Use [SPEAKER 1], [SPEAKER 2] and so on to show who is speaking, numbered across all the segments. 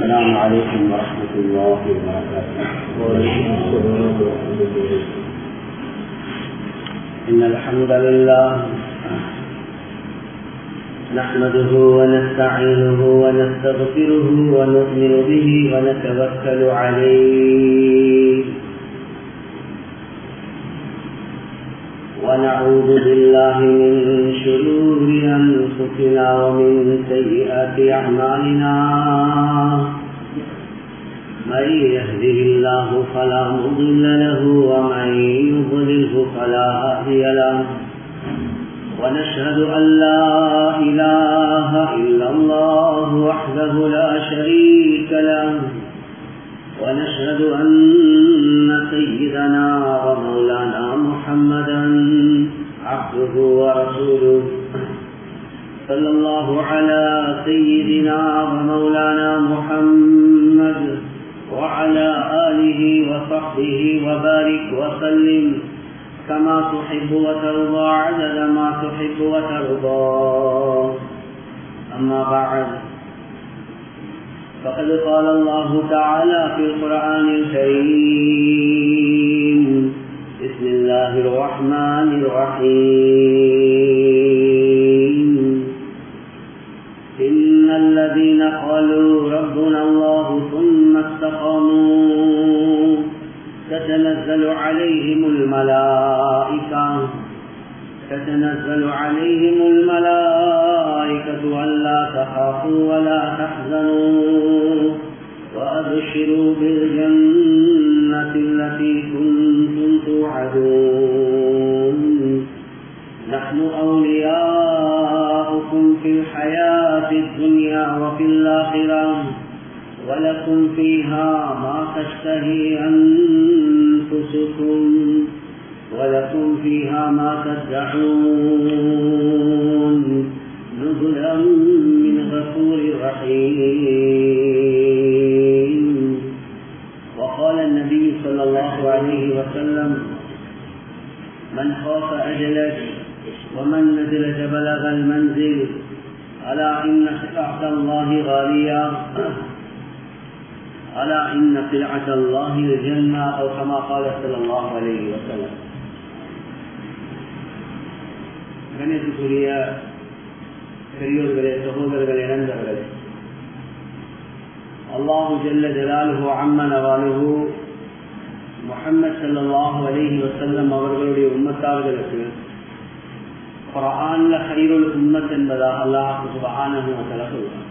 [SPEAKER 1] السلام عليكم ورحمة الله وبركاته
[SPEAKER 2] وعليكم السلام ورحمة الله
[SPEAKER 1] إن الحمد لله نحمده ونستعينه ونستغفره ونؤمن به ونتوكل عليه ونعوذ بالله من شرور أنفسنا ومن سيئات أعمالنا من يهده الله فلا مضل له ومن يضلله فلا هادي له ونشهد أن لا إله إلا الله وحده لا شريك له ونشهد أن سيدنا ومولانا محمدا عبده ورسوله صلى الله على سيدنا ومولانا محمد وعلى آله وصحبه وبارك وسلم كما تحب وترضى عدد ما تحب وترضى أما بعد فقد قال الله تعالى في القرآن الكريم بسم الله الرحمن الرحيم إن الذين قالوا ربنا الله ثم استقاموا تتنزل عليهم الملائكة تتنزل عليهم الملائكة ألا تخافوا ولا تحزنوا وأبشروا بالجنة التي كنتم توعدون نحن أولياؤكم في الحياة الدنيا وفي الآخرة ولكم فيها ما تشتهي أنفسكم ولكم فيها ما تدعون نزلا من غفور رحيم وقال النبي صلى الله عليه وسلم من خاف أجلج ومن نزلج بلغ المنزل ألا إن سلعة الله غالية ألا إن سلعة الله الجنة أو كما قال صلى الله عليه وسلم கணேசுக்குரிய பெரியோர்களே சகோதரர்களே இழந்தவர்களே அல்லாஹு ஜல்ல ஜலாலுஹு அம்மன் அவாலுஹு முஹம்மது சல்லாஹு அலிஹி வசல்லம் அவர்களுடைய உம்மத்தார்களுக்கு குரான்ல ஹைருல் உம்மத் என்பதாக அல்லாஹ் சுபஹானஹு வதஆலா சொல்றார்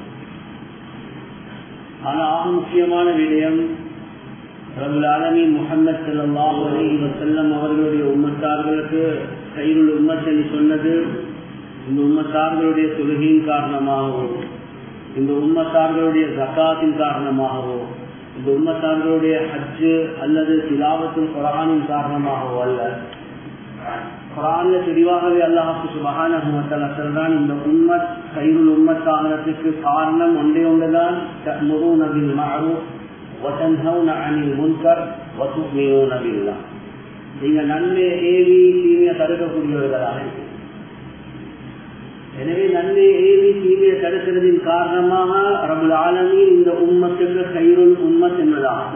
[SPEAKER 1] ஆனால் ஆக முக்கியமான விடயம் ரபுல் ஆலமீன் முகமது சல்லாஹு அலி வசல்லம் அவர்களுடைய உம்மத்தார்களுக்கு கைருள் உம்மத் என்று சொன்னது இந்த உம்மத்தார்களுடைய தொழுகையின் காரணமாகவோ இந்த உம்மத்தார்களுடைய ஜக்காத்தின் காரணமாகவோ இந்த உம்மத்தார்களுடைய ஹஜ்ஜு அல்லது திலாவத்தின் குரானின் காரணமாகவோ அல்ல குரான்ல தெளிவாகவே அல்லாஹு சுபஹானஹுமத்தல சொல்றான் இந்த உம்மத் கைருள் உம்மத் ஆகிறதுக்கு காரணம் ஒன்றே ஒன்றுதான் تأمرون بالمعروف وتنهون عن المنكر وتؤمنون بالله நீங்க நன்மை ஏவி தீமையை தடுக்கக்கூடியவர்களாக எனவே நன்மை ஏவி தீமையை தடுக்கிறதின் காரணமாக ரபுல் ஆலமீன் இந்த உம்மத்துக்கு கைருள் உம்மத் என்பதாக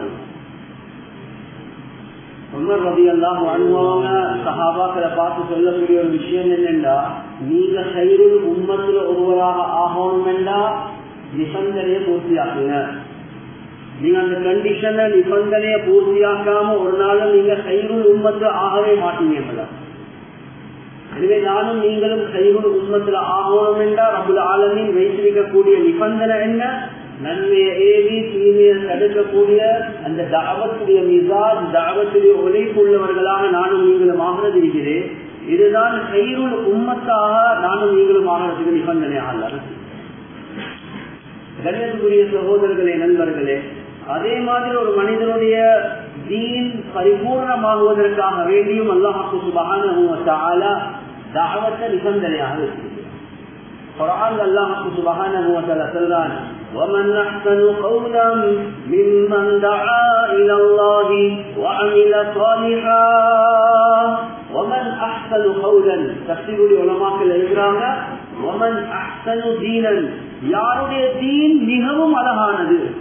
[SPEAKER 1] உமர் ரவி எல்லாம் வாழ்வாங்க சஹாபாக்களை பார்த்து சொல்லக்கூடிய ஒரு விஷயம் என்னென்றா நீங்க கைருள் உம்மத்துல ஒருவராக ஆகணும் என்றா நிபந்தனையை பூர்த்தியாக்குங்க நீங்க அந்த கண்டிஷனை நிபந்தனையை பூர்த்தியாக்காம ஒரு நாளும் நீங்க கைருள் உம்மத்து ஆகவே மாட்டீங்க எனவே நானும் நீங்களும் கைருள் உம்மத்துல ஆகணும் என்றா ரபுல் ஆலமின் வைத்திருக்கக்கூடிய நிபந்தனை என்ன நன்மையை ஏவி தீமையை தடுக்கக்கூடிய அந்த தாவத்துடைய மிசாஜ் தாவத்துடைய உழைப்பு உள்ளவர்களாக நானும் நீங்களும் ஆகிறது இருக்கிறேன் இதுதான் கைருள் உம்மத்தாக நானும் நீங்களும் ஆகிறதுக்கு நிபந்தனையாக கண்ணியத்துக்குரிய சகோதரர்களே நண்பர்களே அதே மாதிரி ஒரு மனிதனுடைய தீன் பரிபூர்ணமாகுவதற்காக வேண்டியும் அல்லாஹு சுபகான தாவத்தை நிபந்தனையாக இருக்கிறது குரான் அல்லாஹு சுபகான சொல்றான் ومن أحسن قولا ممن دعا إلى الله وعمل صالحا ومن أحسن قولا تفسير العلماء எழுதுறாங்க ومن أحسن دينا யாருடைய தீன் மிகவும் அழகானது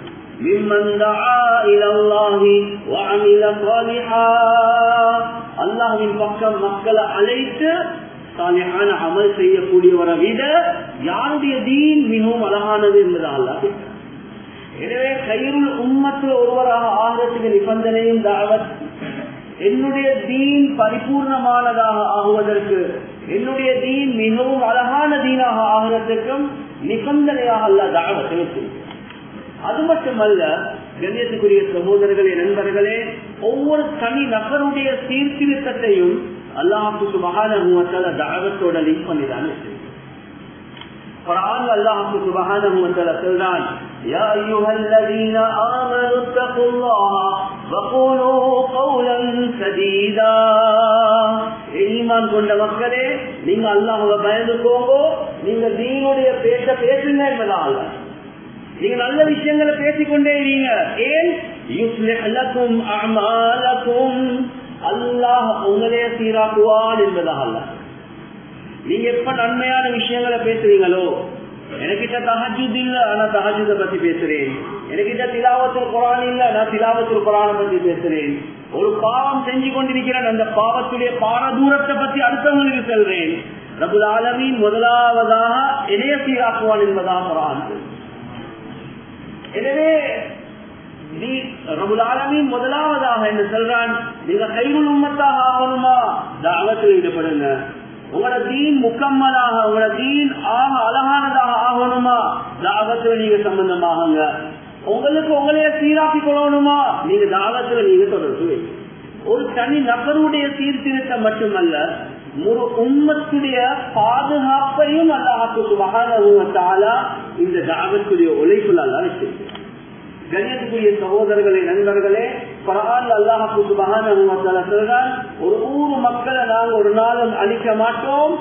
[SPEAKER 1] ممن دعا إلى الله وعمل صالحا அல்லாஹ்வின் பக்கம் மக்களை அழைத்து சாலிஹான அமல் செய்யக்கூடியவரை விட யாருடைய தீன் மிகவும் அழகானது என்பது அல்லாஹ் எனவே கயிறுள் உம்மத்தில் ஒருவராக ஆகிறதுக்கு நிபந்தனையும் தாவத் என்னுடைய தீன் பரிபூர்ணமானதாக ஆகுவதற்கு என்னுடைய தீன் மிகவும் அழகான தீனாக ஆகிறதுக்கும் நிபந்தனையாக அல்ல தாவத்தை வச்சிருக்கிறேன் அது மட்டுமல்ல கண்ணியத்துக்குரிய சகோதரர்களே நண்பர்களே ஒவ்வொரு தனி நபருடைய சீர்திருத்தத்தையும் அல்லாஹுக்கு மகான தாவத்தோட லிங்க் பண்ணிதான் குரான் அல்லாஹுக்கு சுபஹான சொல்றான் يا أيها الذين آمنوا اتقوا الله وقولوا قولا سديدا ஈமான் கொண்ட மக்களே நீங்க அல்லாஹுவ பயந்துக்கோங்க நீங்க தீனுடைய பேச பேசுங்க என்பதால் நீங்க நல்ல விஷயங்களை பேசிக்கொண்டே இருங்க ஏன் யுஸ்லிஹலக்கும் அமாலக்கும் அல்லாஹ் உங்களே சீராக்குவான் என்பதாக நீங்க எப்ப நன்மையான விஷயங்களை பேசுறீங்களோ எனக்கிட்ட தஹஜுத் இல்ல ஆனா தஹஜுத பத்தி பேசுறேன் எனக்கிட்ட திலாவத்தில் குரான் இல்ல நான் திலாவத்தில் குரான பத்தி பேசுறேன் ஒரு பாவம் செஞ்சு கொண்டிருக்கிறேன் அந்த பாவத்துடைய பாரதூரத்தை பத்தி அடுத்தவங்களுக்கு செல்றேன் ரபுல் ஆலமின் முதலாவதாக இணைய சீராக்குவான் என்பதாக குரான் எனவே நீ ரபுல் ஆலமின் முதலாவதாக என்ன சொல்றான் நீங்க கைகுள் உம்மத்தாக ஆகணுமா தாவத்தில் ஈடுபடுங்க உங்களோட தீன் முக்கம்மலாக உங்களோட தீன் ஆக அழகானதாக ஆகணுமா தாவத்துல நீங்க சம்பந்தமாகுங்க உங்களுக்கு உங்களைய சீராக்கி கொள்ளணுமா நீங்க தாவத்துல நீங்க தொடர்பு ஒரு தனி நபருடைய சீர்திருத்தம் மட்டுமல்ல ஒரு உம்மத்துடைய பாதுகாப்பையும் அல்லாஹாக்கு சுபகான இந்த தாவத்துடைய உழைப்புல அல்ல வச்சிருக்கு கண்ணியத்துக்குரிய சகோதரர்களே நண்பர்களே பரவாயில்ல அல்லாஹாக்கு சுபகான சொல்றான் ஒரு ஊர் மக்களை நாங்கள் ஒரு நாளும் அழிக்க மாட்டோம்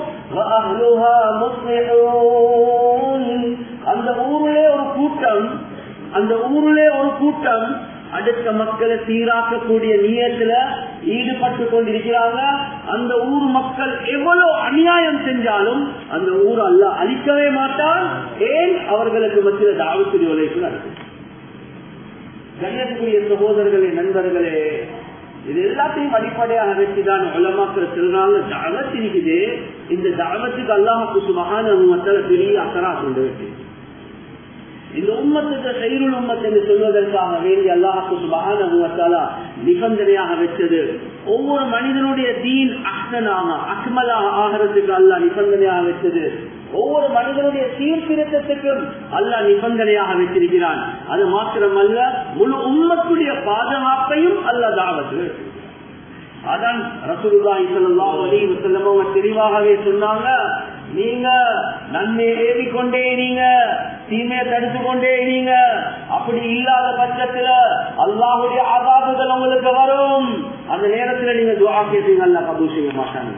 [SPEAKER 1] அந்த ஊரிலே ஒரு கூட்டம் அந்த ஊரிலே ஒரு கூட்டம் அடுத்த மக்களை சீராக்கக்கூடிய நீயத்துல ஈடுபட்டு கொண்டிருக்கிறாங்க அந்த ஊர் மக்கள் எவ்வளவு அநியாயம் செஞ்சாலும் அந்த ஊர் அல்ல அழிக்கவே மாட்டான் ஏன் அவர்களுக்கு மத்திய தாவத்துடைய உழைப்பு நடக்கும் கண்ணியத்துக்குரிய சகோதரர்களே நண்பர்களே இது எல்லாத்தையும் அடிப்படையாக வச்சுதான் உலமாக்கள் சொல்றாங்க தாவத் இருக்குது இந்த தாவத்துக்கு அல்லாஹுக்கு சுமகான மக்களை பெரிய அக்கறா கொண்டு விட்டு இந்த உம்மத்துக்கு சைருள் உம்மத் என்று சொல்வதற்காக வேண்டி அல்லாஹுக்கு சுபகான நிபந்தனையாக வச்சது ஒவ்வொரு மனிதனுடைய தீன் அக்னனாக அக்மலாக ஆகிறதுக்கு அல்லா நிபந்தனையாக வச்சது ஒவ்வொரு மனிதனுடைய சீர்திருத்தத்துக்கும் அல்ல நிபந்தனையாக வச்சிருக்கிறான் அது மாத்திரமல்ல முழு உம்மத்துடைய பாதுகாப்பையும் அல்ல தாவத்து அதான் ரசூலுல்லாஹி ஸல்லல்லாஹு அலைஹி வஸல்லம் அவங்க தெளிவாகவே சொன்னாங்க நீங்க நன்மையை ஏவிக்கொண்டே நீங்க தீமையை தடுத்து கொண்டே நீங்க அப்படி இல்லாத பட்சத்துல அல்லாஹுடைய ஆதாபுகள் உங்களுக்கு வரும் அந்த நேரத்துல நீங்க துவா கேட்டீங்க அல்ல கபூல் செய்ய மாட்டாங்க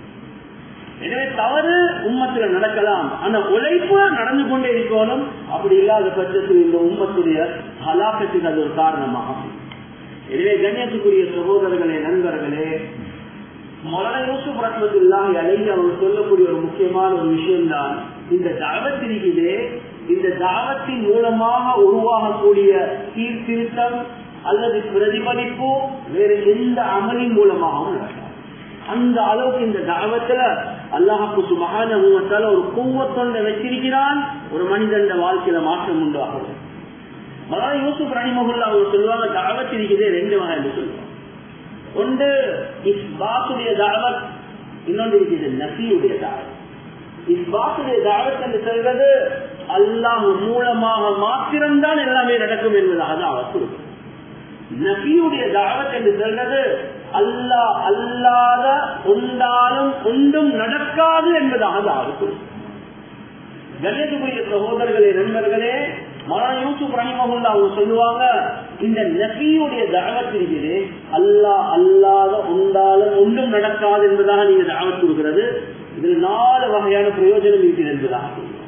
[SPEAKER 1] எனவே தவறு உம்மத்துல நடக்கலாம் ஆனா உழைப்பு நடந்து கொண்டே இருக்கணும் அப்படி இல்லாத பட்சத்தில் இந்த உம்மத்துடைய ஹலாக்கத்துக்கு அது ஒரு காரணமாகும் எனவே கண்ணியத்துக்குரிய சகோதரர்களே நண்பர்களே மொழ யூசுப் ரத்மத்துல்லாஹி அலைந்து அவங்க சொல்லக்கூடிய ஒரு முக்கியமான ஒரு விஷயம்தான் இந்த தாவத் இருக்குது இந்த தாவத்தின் மூலமாக உருவாகக்கூடிய சீர்திருத்தம் அல்லது பிரதிபலிப்பு வேற எந்த அமலின் மூலமாகவும் நடக்கும் அந்த அளவுக்கு இந்த தாவத்துல அல்லாஹாக்கு சுமகான ஒரு கூவத்தொண்டை வச்சிருக்கிறான் ஒரு மனிதன் வாழ்க்கையில மாற்றம் உண்டாகும் மலாய் யூசுப் ரணிமகுல்லா அவங்க சொல்லுவாங்க தாவத் இருக்குது ரெண்டு வகை என்று சொல்லுவாங்க ஒன்று இஸ்பாத்துடைய தாவத் இன்னொன்று இருக்குது நசியுடைய தாவத் இஸ்பாத்துடைய தாவத் என்று சொல்றது அல்லாஹ் மூலமாக மாத்திரம்தான் எல்லாமே நடக்கும் என்பதாக தாவத் கொடுக்கும் நபியுடைய தாவத் என்று சொல்றது அல்லா அல்லாத உண்டாலும் ஒன்றும் நடக்காது என்பதாக தாவத் கொடுக்கும் கணேசபுரிய சகோதரர்களே நண்பர்களே மன யூசுப் ரஹிமகுல்லா அவங்க சொல்லுவாங்க இந்த நபியுடைய தாவத் இருக்குது அல்லா அல்லாத உண்டாலும் ஒன்றும் நடக்காது என்பதாக நீங்க தாவத் கொடுக்கிறது இதில் நாலு வகையான பிரயோஜனம் இருக்கிறது என்பதாக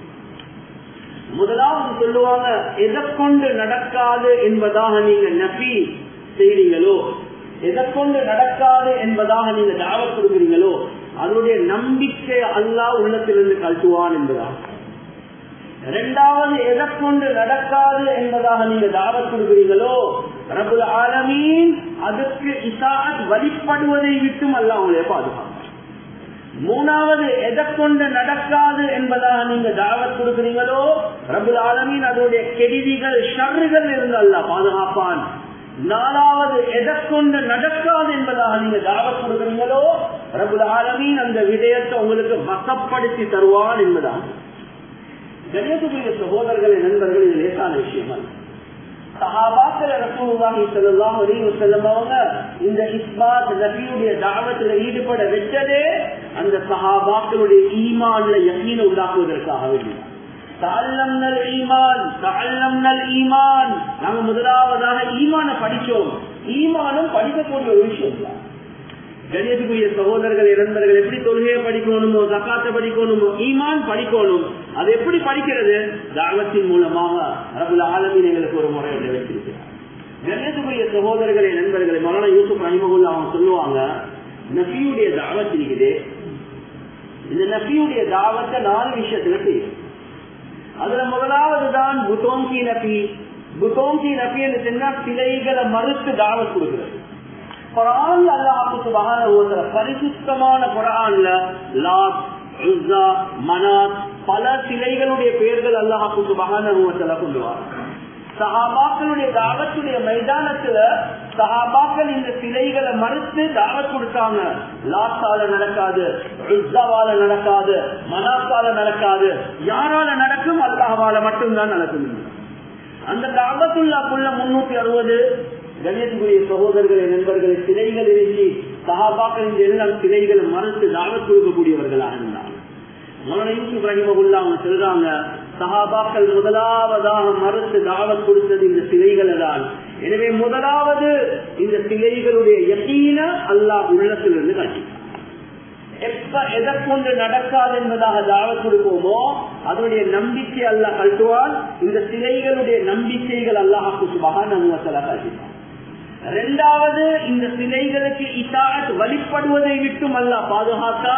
[SPEAKER 1] முதலாவது சொல்லுவாங்க எதை கொண்டு நடக்காது என்பதாக நீங்க நபி செய்றீங்களோ எதை கொண்டு நடக்காது என்பதாக நீங்க தாவத் கொடுக்கிறீங்களோ அதனுடைய நம்பிக்கை அல்லா உள்ளத்திலிருந்து கழட்டுவான் என்பதாக இரண்டாவது எதை கொண்டு நடக்காது என்பதாக நீங்க தாவத் கொடுக்கிறீங்களோ ரபுல் ஆலமீன் அதுக்கு இசாத் வழிபடுவதை விட்டும் அல்ல அவங்களே பாதுகாப்பு மூணாவது எதை கொண்டு நடக்காது என்பதாக நீங்க தாவத் கொடுக்கிறீங்களோ ரபுல் ஆலமீன் அதனுடைய கெடிதிகள் ஷர்றுகள் இருந்து அல்ல பாதுகாப்பான் நாலாவது எதை கொண்டு நடக்காது என்பதாக நீங்க தாவத் கொடுக்கிறீங்களோ ரபுல் ஆலமீன் அந்த விடயத்தை உங்களுக்கு வசப்படுத்தி தருவான் என்பதாக கணேசபுரிய சகோதரர்களை நண்பர்கள் இது லேசான விஷயம் அல்ல சஹாபாக்கள் ரசூலுல்லாஹி ஸல்லல்லாஹு அலைஹி வஸல்லம் அவங்க இந்த இஸ்பாத் நபியுடைய தாவத்துல ஈடுபட வச்சதே அந்த சஹாபாக்களுடைய ஈமான்ல யகீன உண்டாக்குவதற்காக வேண்டி தஅல்லம்னல் ஈமான் தஅல்லம்னல் ஈமான் நாங்க முதலாவதாக ஈமான படிச்சோம் ஈமானும் படிக்கக்கூடிய ஒரு விஷயம் தான் கணியத்துக்குரிய சகோதரர்கள் இறந்தவர்கள் எப்படி தொழுகையை படிக்கணுமோ ஜக்காத்தை படிக்கணுமோ ஈமான் படிக்கணும் அது எப்படி படிக்கிறது தாவத்தின் மூலமாக ரபுல் ஆலமீன் எங்களுக்கு ஒரு முறை ஒன்றை வச்சிருக்கிறார் கணியத்துக்குரிய சகோதரர்களை நண்பர்களை மரண யூசுப் ரஹிமகுல்லா அவங்க சொல்லுவாங்க நபியுடைய தாவத் இருக்குது இந்த நபியுடைய தாவத்தை நாலு விஷயத்துல செய்யும் அதுல முதலாவது தான் புத்தோங்கி நபி புத்தோங்கி நபி என்று சொன்னா சிலைகளை மறுத்து தாவத் கொடுக்கிறது குரான் அல்லாஹு சுபஹான பரிசுத்தமான குரான்ல லாத் உஸ்ஸா மனாத் பல சிலைகளுடைய பெயர்கள் அல்லாஹு சுபஹான கொண்டு வர சஹாபாக்களுடைய தாவத்துடைய மைதானத்துல சஹாபாக்கள் இந்த சிலைகளை மறுத்து தாவத் கொடுத்தாங்க லாத்தால நடக்காது உஸ்ஸாவால நடக்காது மனாத்தால நடக்காது யாரால நடக்கும் அல்லாஹால மட்டும்தான் நடக்கும் அந்த தாவத்துள்ளாக்குள்ள முன்னூத்தி அறுபது கண்ணியத்துக்குரிய சகோதரர்களை நண்பர்களை சிலைகள் இறங்கி சகாபாக்களின் எல்லாம் சிலைகளை மறுத்து தாவத் கொடுக்கக்கூடியவர்களாக இருந்தாங்க யூசுப் ரஹிமகுல்லா அவங்க சொல்றாங்க சஹாபாக்கள் முதலாவதாக மறுத்து தாவத் கொடுத்தது இந்த சிலைகளை தான் எனவே முதலாவது இந்த சிலைகளுடைய யக்கீன அல்லாஹ் உள்ளத்திலிருந்து காட்டினார் எப்ப எதை கொண்டு நடக்காது என்பதாக தாவத் கொடுப்போமோ அதனுடைய நம்பிக்கை அல்லாஹ் கட்டுவான் இந்த சிலைகளுடைய நம்பிக்கைகள் அல்லாஹாக்கு சுபகான காட்டினார் இரண்டாவது இந்த சிலைகளுக்கு இசாத் வழிபடுவதை விட்டும் அல்ல பாதுகாத்தா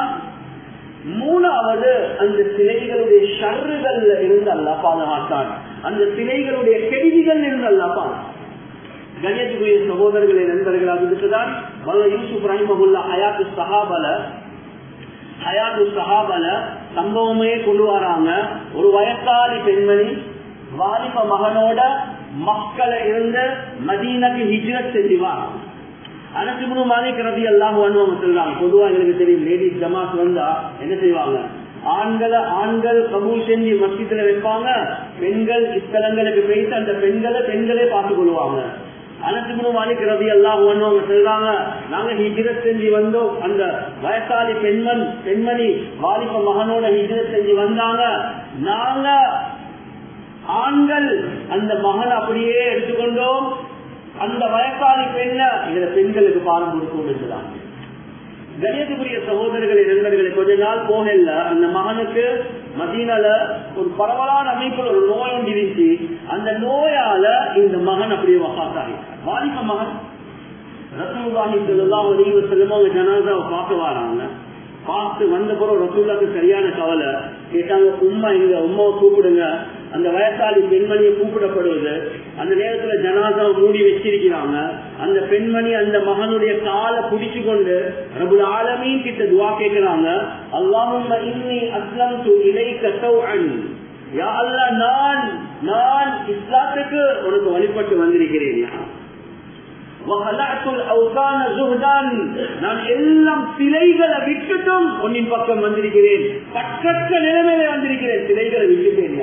[SPEAKER 1] மூணாவது அந்த சிலைகளுடைய ஷர்றுகள்ல இருந்து அல்ல பாதுகாத்தான் அந்த சிலைகளுடைய கெடுதிகள் இருந்து அல்ல பாதுகாத்தான் கணியத்துக்குரிய சகோதரர்களை நண்பர்களாக இருக்குதான் யூசுப் ரஹிமகுல்லா ஹயாத்து சஹாபல ஹயாத்து சஹாபல சம்பவமே கொண்டு வராங்க ஒரு வயசாளி பெண்மணி வாலிப மகனோட மக்களை இருந்து மதீனக்கு ஹிஜ்ரத் செஞ்சுவாங்க அனசுமுனு மாலிக் ரவி எல்லாம் அவங்க சொல்றாங்க பொதுவா எங்களுக்கு தெரியும் லேடிஸ் ஜமாத் வந்தா என்ன செய்வாங்க ஆண்களை ஆண்கள் கபூல் செஞ்சு மஸ்ஜித்துல வைப்பாங்க பெண்கள் இஸ்தலங்களுக்கு போயிட்டு அந்த பெண்களை பெண்களே பார்த்துக் கொள்வாங்க அனசுமுனு மாலிக் ரவி எல்லாம் அவங்க சொல்றாங்க நாங்க ஹிஜ்ரத் செஞ்சு வந்தோம் அந்த வயசாலி பெண்மன் பெண்மணி வாலிப மகனோட ஹிஜ்ரத் செஞ்சு வந்தாங்க நாங்க ஆண்கள் அந்த மகன் அப்படியே எடுத்துக்கொண்டோம் அந்த வயசாளி பெண்ண இதுல பெண்களுக்கு பாடம் கொடுக்கும் என்றுதான் கணியத்துக்குரிய சகோதரர்களை நண்பர்களை கொஞ்ச நாள் போகல அந்த மகனுக்கு மதீனால ஒரு பரவலான அமைப்புல ஒரு நோய் ஒன்று இருந்துச்சு அந்த நோயால இந்த மகன் அப்படியே வகாத்தாங்க வாலிப மகன் ரசூல்லாஹி செல்லாம் ஒளிவு செல்லும் அவங்க ஜனாதாவை பார்க்க வராங்க பார்த்து வந்த பிறகு ரசூல்லாக்கு சரியான கவலை கேட்டாங்க உம்மா இங்க உமாவை கூப்பிடுங்க அந்த வயசாளி பெண்மணியை கூப்பிடப்படுவது அந்த நேரத்துல ஜனாதாவை மூடி வச்சிருக்கிறாங்க அந்த பெண்மணி அந்த மகனுடைய காலை பிடிச்சு கொண்டு ரபுல் ஆலமீன் கிட்ட துவா கேட்கிறாங்க அல்லாஹும் இன்னி அஸ்லம் து இலை கத்தவன் யா அல்லா நான் நான் இஸ்லாத்துக்கு உனக்கு வழிபட்டு வந்திருக்கிறேன் யா நான் எல்லாம் சிலைகளை விட்டுட்டும் உன்னின் பக்கம் வந்திருக்கிறேன் பக்கற்ற நிலைமையில வந்திருக்கிறேன் சிலைகளை விட்டுட்டேன்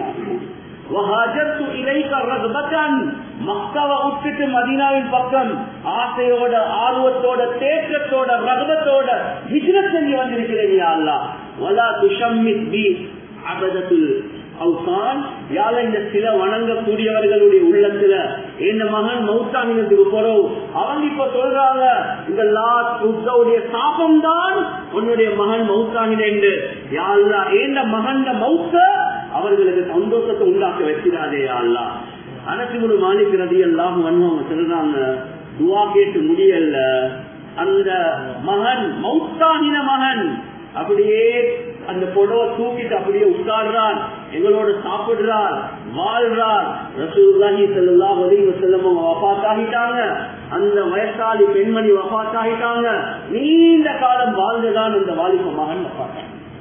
[SPEAKER 1] மக்காவை விட்டுட்டு மதீனாவின் பக்கம் ஆசையோட ஆர்வத்தோட தேற்றத்தோட ரகபத்தோட ஹிஜ்ரத் செஞ்சு வந்திருக்கிறேன் யா அல்லா வலா துஷம்மித் பி அபதத்துல் அவுசான் யால இந்த சில வணங்கக்கூடியவர்களுடைய உள்ளத்துல இந்த மகன் மௌத்தாமினத்துக்கு போறோம் அவங்க இப்ப சொல்றாங்க இந்த லாத் உத்தவுடைய சாபம் தான் உன்னுடைய மகன் மௌத்தாமின என்று யாழ்லா ஏந்த மகன் மௌத்த அவர்களுக்கு சந்தோஷத்தை உண்டாக்க வைக்கிறாதே யாழ்லா அனசிமுடு மாலிக்கிறது எல்லாம் அவங்க சொல்றாங்க துவா கேட்டு முடியல அந்த மகன் மௌத்தாகின மகன் அப்படியே அந்த புடவை தூக்கிட்டு அப்படியே உட்கார்றான் எங்களோட சாப்பிடுறார் வாழ்றார் ரசூலுல்லாஹி ஸல்லல்லாஹு அலைஹி வஸல்லம் வஃபாத் ஆகிட்டாங்க அந்த வயசாளி பெண்மணி வஃபாத் ஆகிட்டாங்க நீண்ட காலம் வாழ்ந்துதான் இந்த வாலிப மகன் வஃபாத்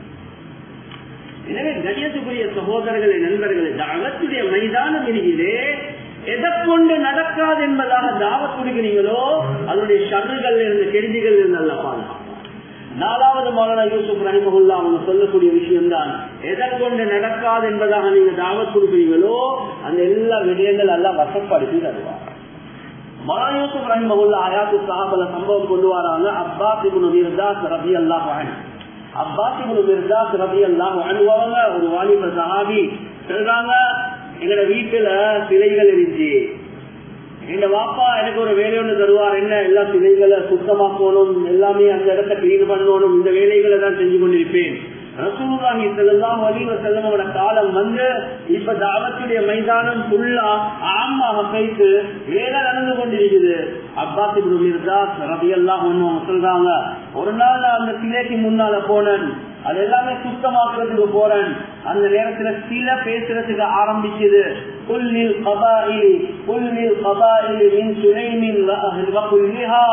[SPEAKER 1] எனவே கணியத்துக்குரிய சகோதரர்களை நண்பர்களை தாவத்துடைய மைதானம் இருக்கிறே எதை கொண்டு நடக்காது என்பதாக தாவத் கொடுக்கிறீங்களோ அதனுடைய ஷர்றுகள் இருந்து கெடுதிகள் இருந்து அல்ல பாதுகாப்பு நாலாவது மௌலானா யூசுப் ரஹிமகுல்லா அவங்க சொல்லக்கூடிய விஷயம் தான் எதை கொண்டு நடக்காது என்பதாக நீங்க தாவத் கொடுக்கிறீங்களோ அந்த எல்லா விடயங்கள் எல்லாம் வசப்படுத்தி தருவார் மௌலானா யூசுப் ரஹிமகுல்லா ஆயாத்து சாஹபல சம்பவம் கொண்டு வராங்க அப்பாஸ் இப்னு மிர்தாஸ் ரபி அல்லாஹ் அப்பாஸ் இப்னு மிர்தாஸ் ரபி அல்லாஹ் அனுபவங்க ஒரு வாலிப சஹாபி சொல்றாங்க எங்கட வீட்டுல சிலைகள் இருந்துச்சு எங்க வாப்பா எனக்கு ஒரு வேலை ஒன்று தருவார் என்ன எல்லா சிலைகளை சுத்தமாக்கணும் எல்லாமே அந்த இடத்த கிளீன் பண்ணணும் இந்த வேலைகளை தான் செஞ்சு கொண்டிருப்பேன் ரசூலுல்லாஹி ஸல்லல்லாஹு அலைஹி வஸல்லமோட காலம் வந்து இப்ப தாவத்துடைய மைதானம் ஃபுல்லா ஆமாக போயிட்டு வேலை நடந்து கொண்டிருக்குது அப்பாஸ் இப்னு மிர்தாஸ் ரலியல்லாஹு அன்ஹு அவங்க சொல்றாங்க ஒரு நாள் நான் அந்த சிலைக்கு முன்னால போனேன் அது எல்லாமே சுத்தமாக்குறதுக்கு போறேன் அந்த நேரத்துல சில பேசுறதுக்கு ஆரம்பிச்சது புல்லில் கபாயில் புல்லில் கபாயில் மின் சுலைமின் வகுல்லிஹா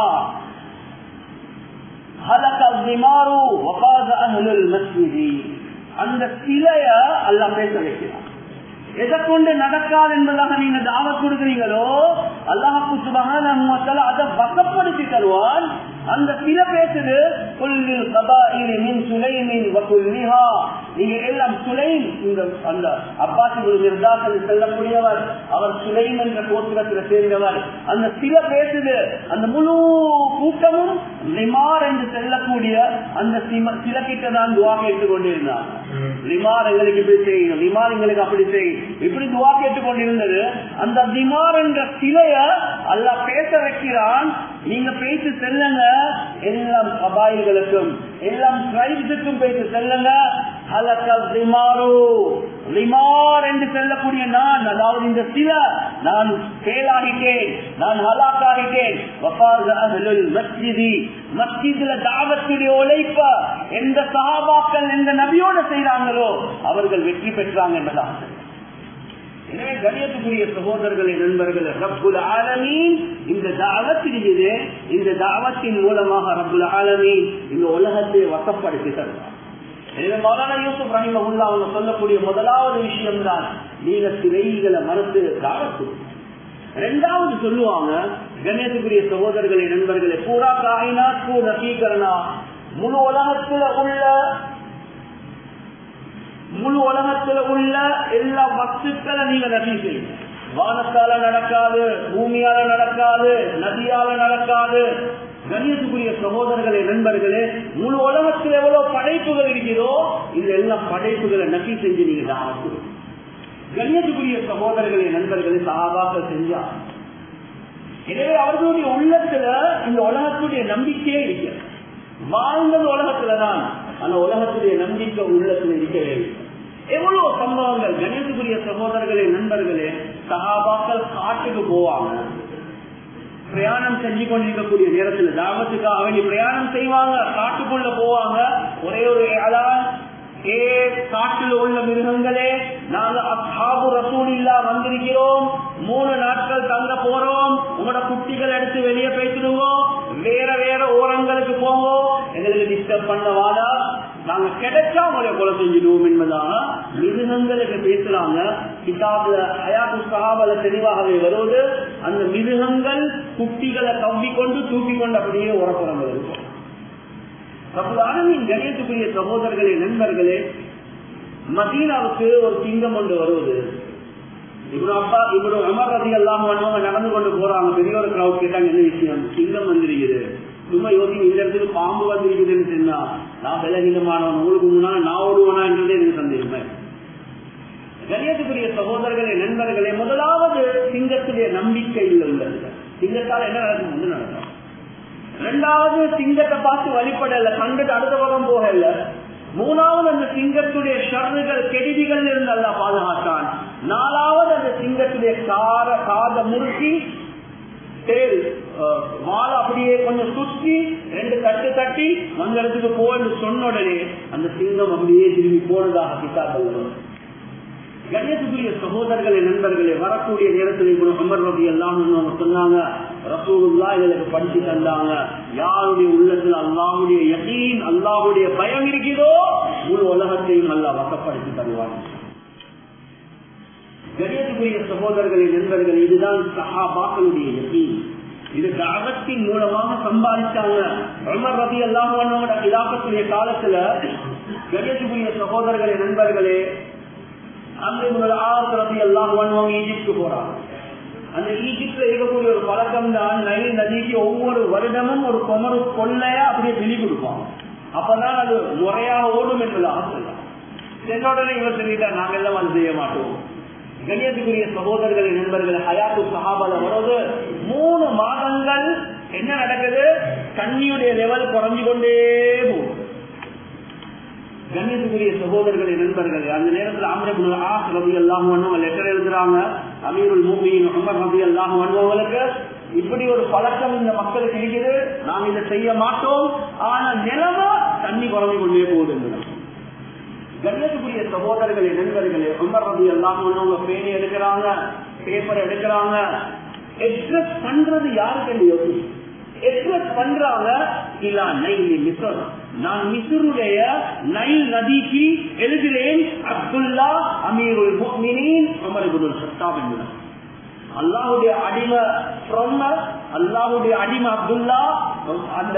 [SPEAKER 1] ஹலக திமாரு வகாத அஹ்லுல் மஸ்ஜிதி அந்த சிலைய அல்லாஹ் பேச வைக்கிறான் எதை கொண்டு நடக்காது என்பதாக நீங்க தாவத் கொடுக்குறீங்களோ அல்லாஹு சுபகான அதை வசப்படுத்தி தருவான் அந்த சில பேசுது புல்லில் கபாயில் மின் சுலைமின் வகுல்லிஹா நீங்க எல்லாம் சுலைம் இந்த அந்த அப்பாசி நிர்தாசல் செல்லக்கூடியவர் அவர் சுலைம் என்ற கோத்திரத்தில் சேர்ந்தவர் அந்த சில பேசுது அந்த முழு கூட்டமும் லிமார் என்று செல்லக்கூடிய அந்த சில கிட்ட தான் துவா கேட்டுக் கொண்டிருந்தார் லிமார் எங்களுக்கு இப்படி செய்யும் லிமார் எங்களுக்கு அப்படி செய்யும் இப்படி துவா கேட்டுக் கொண்டிருந்தது அந்த லிமார் என்ற சிலைய அல்ல பேச வைக்கிறான் நீங்க பேசி செல்லுங்க எல்லாம் கபாயில்களுக்கும் எல்லாம் டிரைப்ஸுக்கும் பேசி செல்லுங்க லிமார் என்று செல்லக்கூடிய நான் அதாவது இந்த சில நான் செயலாகிட்டேன் நான் ஹலாக்காகிட்டேன் மஸ்ஜிதி மஸ்ஜிதுல தாவத்துடைய உழைப்ப எந்த சகாபாக்கள் எந்த நபியோட செய்யறாங்களோ அவர்கள் வெற்றி பெற்றாங்க என்பதாக எனவே கணியத்துக்குரிய சகோதரர்களை நண்பர்கள் ரப்புல் ஆலமீன் இந்த தாவத் இருக்குது இந்த தாவத்தின் மூலமாக ரப்புல் ஆலமீன் இந்த உலகத்தை வசப்படுத்தி தருவார் எனவே மௌலானா யூசுப் ரஹிமகுல்லா அவங்க சொல்லக்கூடிய முதலாவது விஷயம் தான் நீங்க சிலைகளை மறுத்து தாவத்து ரெண்டாவது சொல்லுவாங்க கணேசக்குரிய சகோதரர்களை நண்பர்களை பூரா காயினா பூ நசீகரணா முழு உலகத்துல உள்ள முழு உலகத்துல உள்ள எல்லா வஸ்துக்களை நீங்க நபி செய்யுங்க வானத்தால நடக்காது பூமியால நடக்காது நதியால நடக்காது கண்ணியத்துக்குரிய சகோதரர்களே நண்பர்களே முழு உலகத்தில் எவ்வளவு படைப்புகள் இருக்கிறதோ இந்த எல்லா படைப்புகளை நபி செஞ்சு நீங்க தாவத்து கண்ணியத்துக்குரிய சகோதரர்களே நண்பர்களே சகாபாக செஞ்சா எனவே அவர்களுடைய உள்ளத்துல இந்த உலகத்துடைய நம்பிக்கையே இருக்கிறது வாழ்ந்தது உலகத்துலதான் ஆனா உலகத்துடைய நம்பிக்கை உள்ளத்துல இருக்கவே இல்லை எவ்வளவு சம்பவங்கள் கணேசக்குரிய சகோதரர்களே நண்பர்களே சகாபாக்கள் காட்டுக்கு போவாங்க பிரயாணம் செஞ்சு கொண்டிருக்கக்கூடிய நேரத்துல தாபத்துக்காக வேண்டி பிரயாணம் செய்வாங்க காட்டுக்குள்ள போவாங்க ஒரே ஒரு அதான் ஏ காட்டில் உள்ள மிருகங்களே நாங்க அசாபு ரசூல் இல்லா வந்திருக்கிறோம் மூணு நாட்கள் தங்க போறோம் உங்களோட குட்டிகள் எடுத்து வெளியே பேசிடுவோம் வேற வேற ஓரங்களுக்கு போவோம் எங்களுக்கு டிஸ்டர்ப் பண்ண வாடா நாங்க கிடைச்சா உங்களை கொலை செஞ்சிடுவோம் என்பதாக மிருகங்களுக்கு பேசுறாங்க கிதாபுல ஹயாத்து சகாபல தெளிவாகவே வருவது அந்த மிருகங்கள் குட்டிகளை கவ்வி கொண்டு தூக்கி கொண்டு அப்படியே உரப்புறம் இருக்கும் கணியத்துக்குரிய சகோதரர்களே நண்பர்களே மதீனாவுக்கு ஒரு சிங்கம் ஒன்று வருவது இவரு அப்பா இவரு அமர் ரதி எல்லாம் நடந்து கொண்டு போறாங்க பெரிய ஒரு கிரௌட் கேட்டாங்க என்ன விஷயம் சிங்கம் வந்திருக்குது சும்மா யோசிங்க இந்த இடத்துல பாம்பு வந்திருக்குதுன்னு சொன்னா நான் விலகினமானவன் உங்களுக்கு முன்னால் நான் ஓடுவனா என்றதே எனக்கு சந்தேகமே கணியத்துக்குரிய சகோதரர்களே நண்பர்களே முதலாவது சிங்கத்துடைய நம்பிக்கையில் உள்ளது சிங்கத்தால் என்ன நடக்கும் வந்து நடக்கும் ரெண்டாவது சிங்கத்தை பார்த்து வழிபடல கண்டுட்டு அடுத்த பக்கம் போகல மூணாவது அந்த சிங்கத்துடைய ஷர்றுகள் கெடுதிகள் இருந்து அல்ல பாதுகாத்தான் நாலாவது அந்த சிங்கத்துடைய கார காத முறுக்கி தேல் வாழை அப்படியே கொஞ்சம் சுற்றி ரெண்டு தட்டு தட்டி மங்களத்துக்கு போன்னு சொன்ன உடனே அந்த சிங்கம் அப்படியே திரும்பி போனதாக கிட்டாக்கள் கண்ணியத்துக்குரிய சகோதரர்களே நண்பர்களே வரக்கூடிய நேரத்தில் இப்படி அமர் ரவி எல்லாம் சொன்னாங்க ரசூலுல்லா எங்களுக்கு படிச்சு தந்தாங்க யாருடைய உள்ளத்தில் அல்லாவுடைய யகீன் அல்லாவுடைய பயம் இருக்கிறதோ முழு உலகத்தையும் நல்லா வசப்படுத்தி தருவாங்க கணியத்துக்குரிய சகோதரர்களே நண்பர்கள் இதுதான் சஹாபாக்களுடைய யகீன் இது தாகத்தின் மூலமாக சம்பாதிச்சாங்க உமர் ரபி அல்லாஹோட இலாக்கத்துடைய காலத்துல கணியத்துக்குரிய சகோதரர்களே நண்பர்களே ரபி அல்லாஹ் ஈஜிப்து போறாங்க அந்த ஈஜிப்ட்ல இருக்கக்கூடிய ஒரு பழக்கம் தான் நைல் நதிக்கு ஒவ்வொரு வருடமும் ஒரு குமரு கொள்ளையா அப்படியே விழி கொடுப்பாங்க அப்பதான் அது முறையாக ஓடும் என்பதாக சொல்லலாம் சென்றோடனே இவர் சொல்லிட்டா நாங்க எல்லாம் அது செய்ய மாட்டோம் கணியத்துக்குரிய சகோதரர்களின் நண்பர்கள் ஹயாத்து சஹாபால வருவது மூணு மாதங்கள் என்ன நடக்குது தண்ணியுடைய லெவல் குறைஞ்சு கொண்டே போகும் கண்ணியத்துக்குரிய சகோதரர்களின் நண்பர்கள் அந்த நேரத்தில் ஆந்திர ஆஸ் ரவி அல்லாஹ் லெட்டர் எழுதுறாங்க அமீருல் மூமியின் உமர் ரவி அல்லாஹ் வந்தவங்களுக்கு இப்படி ஒரு பழக்கம் இந்த மக்களுக்கு இருக்குது நாம் இதை செய்ய மாட்டோம் ஆனா நிலவ தண்ணி குறைஞ்சு கொண்டே போகுது என்பது கண்ணியத்துக்குரிய சகோதரர்களே நண்பர்களே உமர் ரவி அல்லாம பேணி எடுக்கிறாங்க பேப்பர் எடுக்கிறாங்க எக்ஸ்பிரஸ் பண்றது யாருக்கு யோசி எக்ஸ்பிரஸ் பண்றாங்க இல்லா நைல் மிசர் நான் மிசருடைய நைல் நதிக்கு எழுதுகிறேன் அப்துல்லா அமீருல் முக்மினின் உமர் இப்னுல் சத்தாப் என்பது அல்லாஹுடைய அடிமை ஃப்ரம் அல்லாஹுடைய அடிமை அப்துல்லா அந்த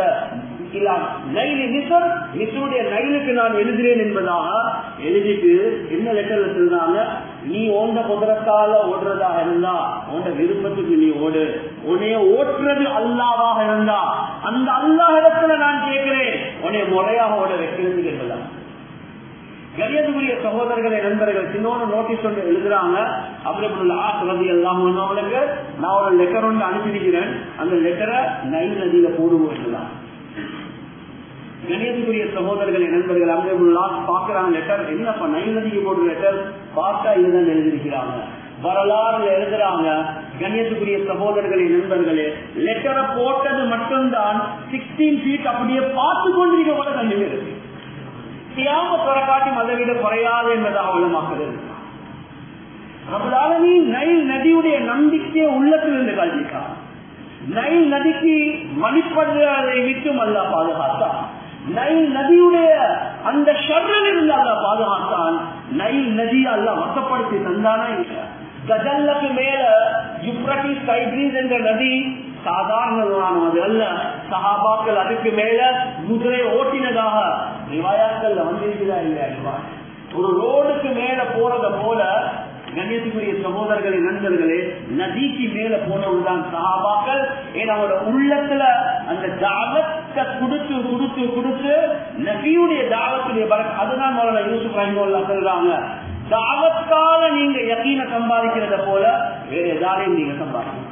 [SPEAKER 1] நைலுக்கு நான் எழுதுறேன் என்பதாக எழுதிட்டு என்ன லெட்டர்ல சொல்றாங்க நீ ஓண்ட குதிரத்தால ஓடுறதாக இருந்தா உண்ட விருப்பத்துக்கு நீ ஓடு உன்னைய ஓட்டுறது அல்லாவாக இருந்தா அந்த அல்லாஹ் இடத்துல நான் கேட்கிறேன் உன்னைய முறையாக ஓட வைக்கிறது என்பதான் கணியத்துக்குரிய சகோதரர்களை நண்பர்கள் சின்னோட நோட்டீஸ் ஒன்று எழுதுறாங்க அப்படி ஆசிரதி எல்லாம் அவங்களுக்கு நான் ஒரு லெட்டர் ஒன்று அனுப்பியிருக்கிறேன் அந்த லெட்டரை நைல் நதியில போடுவோம் என்றுதான் கணியத்துக்குரிய சகோதரர்களை நண்பர்கள் அங்கே பாக்குறாங்க லெட்டர் என்னப்பா நைல் நதிக்கு போடுற லெட்டர் பார்த்தா இதுதான் எழுதியிருக்கிறாங்க வரலாறுல எழுதுறாங்க கண்ணியத்துக்குரிய சகோதரர்களே நண்பர்களே லெட்டரை போட்டது மட்டும்தான் சிக்ஸ்டீன் ஃபீட் அப்படியே பார்த்து கொண்டிருக்க கூட தண்ணி இருக்கு சியாம புறக்காட்டி அதை விட குறையாது என்பதாக உளமாக்குறது நம்மளாலனி நைல் நதியுடைய நம்பிக்கையை உள்ளத்தில் இருந்து கல்விக்கா நைல் நதிக்கு வழிபடுறதை விட்டும் அல்ல பாதுகாத்தான் நைல் நதியுடைய அந்த ஷர்ரில் இருந்து அல்ல பாதுகாத்தான் நைல் நதி அல்ல வசப்படுத்தி தந்தானா இல்ல கஜல்லுக்கு மேல யுப்ரட்டிஸ் டைப்ரீஸ் என்ற நதி சாதாரணமானது அல்ல சஹாபாக்கள் அதுக்கு மேல குதிரை ஓட்டினதாக ரிவாயாக்கள் வந்திருக்கிறதா இல்லையா ஒரு ரோடுக்கு மேல போறத போல கண்ணியத்துக்குரிய சகோதரர்களின் நண்பர்களே நதிக்கு மேல போனவர்தான் சஹாபாக்கள் ஏன்னா அவரோட உள்ளத்துல அந்த தாவத்தை கொடுத்து கொடுத்து கொடுத்து நபியுடைய தாவத்துடைய பலன் அதுதான் முதல்ல யூசுப் ரஹிமுல்லா சொல்றாங்க தாவத்தால நீங்க யக்கீன சம்பாதிக்கிறத போல வேற எதாலையும் நீங்க சம்பாதிக்கணும்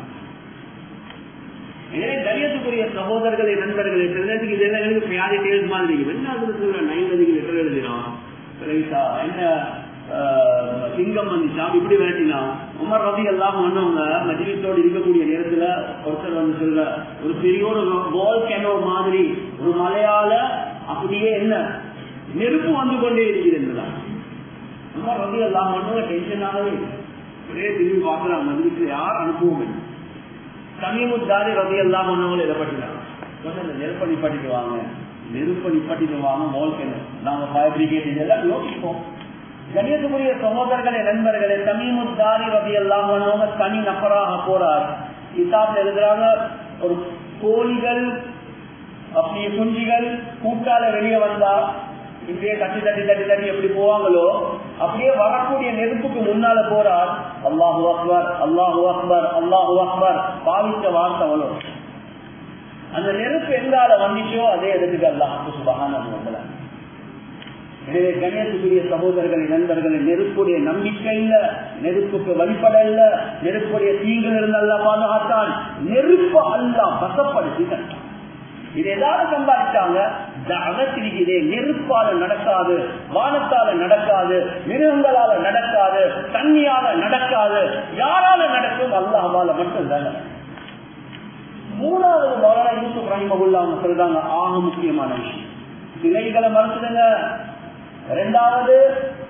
[SPEAKER 1] எனவே கணியத்துக்குரிய சகோதரர்களை நண்பர்களை சிலருக்கு இது என்ன எனக்கு பியாதி டேல்ஸ் மாதிரி என்ன சொல்ற நைன் நதிக்கு லெட்டர் எழுதினோம் என்ன சிங்கம் வந்துச்சா இப்படி விரட்டினா உமர் ரவி எல்லாம் வந்தவங்க மஜிலிஸோடு இருக்கக்கூடிய நேரத்துல ஒருத்தர் வந்து சொல்ற ஒரு பெரிய ஒரு வால் கேனோ மாதிரி ஒரு மலையால அப்படியே என்ன நெருப்பு வந்து கொண்டே இருக்கிறது என்பதான் உமர் ரவி எல்லாம் வந்தவங்க டென்ஷனாகவே ஒரே திரும்பி பார்க்கலாம் மஜிலிஸ்ல யார் அனுப்புவோம் என்ன சமீமுத்தாரி ரவி எல்லாம் ஒன்னவங்க இடப்பட்டுறாங்க நெருப்ப நிப்பாட்டிட்டு வாங்க நெருப்ப நிப்பாட்டிட்டு வாங்க மோல் கேனோ நாங்க ஃபயர் பிரிகேட் இதெல்லாம் யோசிப்போம் கணியத்துக்குரிய சகோதரர்களே நண்பர்களே தமிமுத்தாரி ரவி எல்லாம் தனி நபராக போறார் கிதாப்ல எழுதுறாங்க ஒரு கோழிகள் அப்படி குஞ்சிகள் கூட்டால வெளியே வந்தா இப்படியே தட்டி தட்டி தட்டி தட்டி எப்படி போவாங்களோ அப்படியே வரக்கூடிய நெருப்புக்கு முன்னால போறார் அல்லாஹு அக்பர் அல்லாஹு அக்பர் அல்லாஹு அக்பர் பாவித்த வார்த்தை அவ்வளோ அந்த நெருப்பு எங்கால வந்துச்சோ அதே இடத்துக்கு அல்லாஹ் சுபகான வந்தலாம் எனவே கண்ணியத்துக்குரிய சகோதரர்களை நண்பர்களை நெருப்புடைய நம்பிக்கை இல்ல நெருப்புக்கு வழிபட இல்ல நெருப்புடைய தீங்குல இருந்து அல்ல பாதுகாத்தான் நெருப்பு அல்ல வசப்படுத்தி கட்டான் இது ஏதாவது சம்பாதிச்சாங்க அகத்திரிக்கிறே நெருப்பால நடக்காது வானத்தால நடக்காது மிருகங்களால நடக்காது தண்ணியால நடக்காது யாரால நடக்கும் அல்லாஹால மட்டும்தான் மூணாவது மௌலானா யூசுப் ரஹிமகுல்லா அவங்க சொல்றாங்க ஆக முக்கியமான விஷயம் சிலைகளை மறுத்துடுங்க இரண்டாவது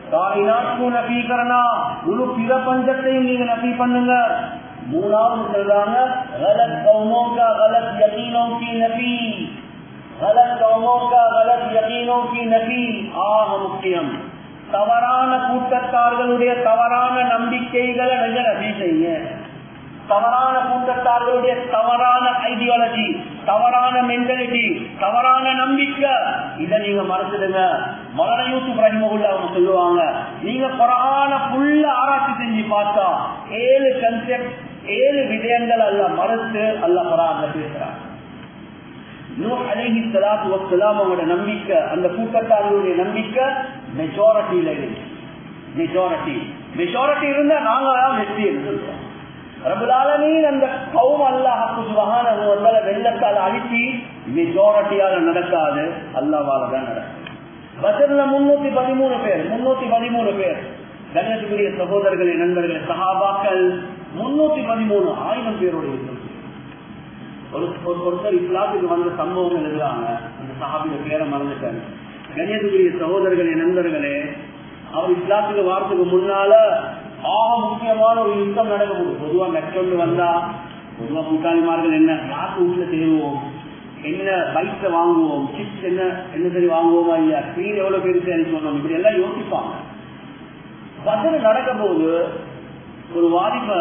[SPEAKER 1] காயினாத்து நபீகரணா முழு பிரபஞ்சத்தையும் நீங்க நபி பண்ணுங்க மூணாவது சொல்றாங்க கலத் கௌமோகா கலத் யகீனோ கி நபி கலத் கௌமோகா கலத் யகீனோ கி நபி ஆக முக்கியம் தவறான கூட்டத்தார்களுடைய தவறான நம்பிக்கைகளை நீங்க நபி செய்யுங்க தவறான கூட்டத்தார்களுடைய தவறான ஐடியாலஜி தவறான மென்டாலிட்டி தவறான நம்பிக்கை இதை நீங்க மறந்துடுங்க மரண யூசுப் ரஹிமகுல்ல அவங்க சொல்லுவாங்க நீங்க குரான புல்ல ஆராய்ச்சி செஞ்சு பார்த்தா ஏழு கன்செப்ட் ஏழு விடயங்கள் அல்ல மறுத்து அல்ல குரான்ல பேசுறாங்க அழகி சலாத்து வசலாம் அவங்களோட நம்பிக்கை அந்த கூட்டத்தார்களுடைய நம்பிக்கை மெஜாரிட்டியில இருக்கு மெஜாரிட்டி மெஜாரிட்டி இருந்தா நாங்க தான் வெற்றி சொல்றோம் ரபுலாலமீன் அந்த கௌம் அல்லாஹு சுபகான வெள்ளத்தால் அழிச்சி மெஜாரிட்டியால நடக்காது அல்லாவால தான் நடக்கும் பஜர்ல முன்னூத்தி பதிமூணு பேர் முன்னூத்தி பதிமூணு பேர் கணேசகுரிய சகோதரர்களே நண்பர்களே சஹாபாக்கள் முன்னூத்தி பதிமூணு ஆயிரம் பேரோட இருக்கும் ஒரு ஒருத்தர் இஸ்லாத்துக்கு வந்த சம்பவம் எழுதுறாங்க அந்த சஹாபிய பேரை மறந்துட்டாங்க கணேசகுரிய சகோதரர்களே நண்பர்களே அவர் இஸ்லாத்துக்கு வாரத்துக்கு முன்னால ஆக முக்கியமான ஒரு யுத்தம் நடக்க முடியும் பொதுவா நெற்கொண்டு வந்தா பொதுவா கூட்டாளிமார்கள் என்ன யாருக்கு வீட்டுல செய்வோம் என்ன பைக்ல வாங்குவோம் சிப்ஸ் என்ன என்ன சரி வாங்குவோமா இல்லையா ஸ்கிரீன் எவ்வளவு பெருசு அனுப்பணும் இப்படி எல்லாம் யோசிப்பாங்க பதில் நடக்க போது ஒரு வாலிப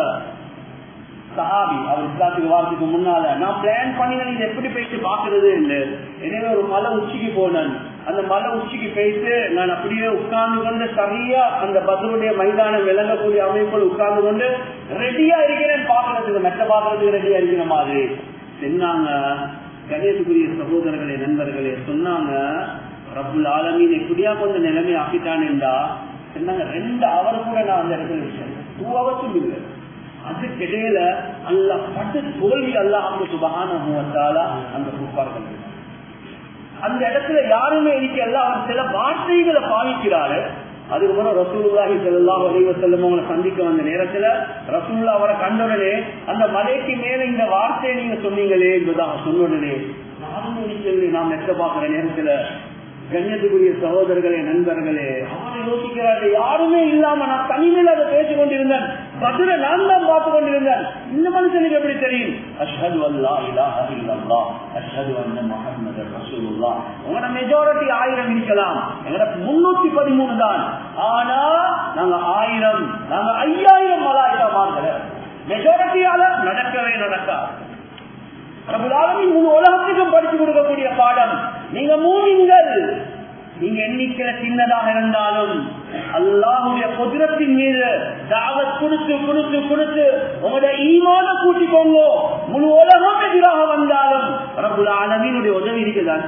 [SPEAKER 1] சஹாபி அவர் இஸ்லாத்துக்கு வாரத்துக்கு முன்னால நான் பிளான் பண்ணினேன் இது எப்படி போயிட்டு பாக்குறது இல்லை எனவே ஒரு மலை உச்சிக்கு போனேன் அந்த மலை உச்சிக்கு போயிட்டு நான் அப்படியே உட்கார்ந்து கொண்டு சரியா அந்த பதருடைய மைதானம் விளங்கக்கூடிய அமைப்பில் உட்கார்ந்து கொண்டு ரெடியா இருக்கிறேன் பாக்குறதுக்கு மெட்ட பாக்குறதுக்கு ரெடியா இருக்கிற மாதிரி சொன்னாங்க கணேசுக்குரிய சகோதரர்களே நண்பர்களே சொன்னாங்க ரபுல் ஆலமீன் எப்படியா கொஞ்சம் நிலைமை ஆக்கிட்டானேண்டா சொன்னாங்க ரெண்டு அவர் கூட நான் அந்த இடத்துல வச்சேன் டூ ஹவர்ஸும் இல்லை அதுக்கிடையில அல்ல பட்டு தோல்வி அல்லாஹ் சுபகான அந்த கூப்பார்கள் அந்த இடத்துல யாருமே இருக்கல அவர் சில வார்த்தைகளை பாவிக்கிறாரு அதுக்கப்புறம் ரசூலுல்லாஹி செல்லாம் வலிவ செல்லும் அவங்களை சந்திக்க வந்த நேரத்துல ரசூல்லா அவரை கண்டவுடனே அந்த மலைக்கு மேல இந்த வார்த்தையை நீங்க சொன்னீங்களே என்பதாக சொன்னுடனே யாருமே இருக்கல நாம் நெட்ட பாக்குற நேரத்துல கண்ணியத்துக்குரிய சகோதரர்களே நண்பர்களே அவரை யோசிக்கிறாரு யாருமே இல்லாம நான் தனிமையில் அதை பேசிக் கொண்டிருந்தேன் பதில நான் தான் பார்த்து கொண்டிருந்தேன் இந்த மனுஷனுக்கு எப்படி தெரியும் அஷ்ஹது அல்லா இலாஹ இல்லல்லா அஷ்ஹது அன்ன முஹம்மது ரசூலுல்லாஹ் உங்களோட மெஜாரிட்டி ஆயிரம் இருக்கலாம் எங்களோட முன்னூத்தி பதிமூணு தான் ஆனா நாங்க ஆயிரம் நாங்க ஐயாயிரம் மலாயிரம் மார்க்கல மெஜாரிட்டியால நடக்கவே நடக்காது பிரபுலாலமின் முழு உலகத்துக்கும் படிச்சு கொடுக்கக்கூடிய பாடம் நீங்க மூவிங்கள் நீங்க எண்ணிக்கிற சின்னதாக இருந்தாலும் அல்லாஹுடைய குதிரத்தின் மீது தாவத் கொடுத்து கொடுத்து கொடுத்து உங்களுடைய ஈமான கூட்டிக்கோங்க முழு உலகம் எதிராக வந்தாலும் பிரபுல ஆலமீனுடைய உதவி இருக்குதான்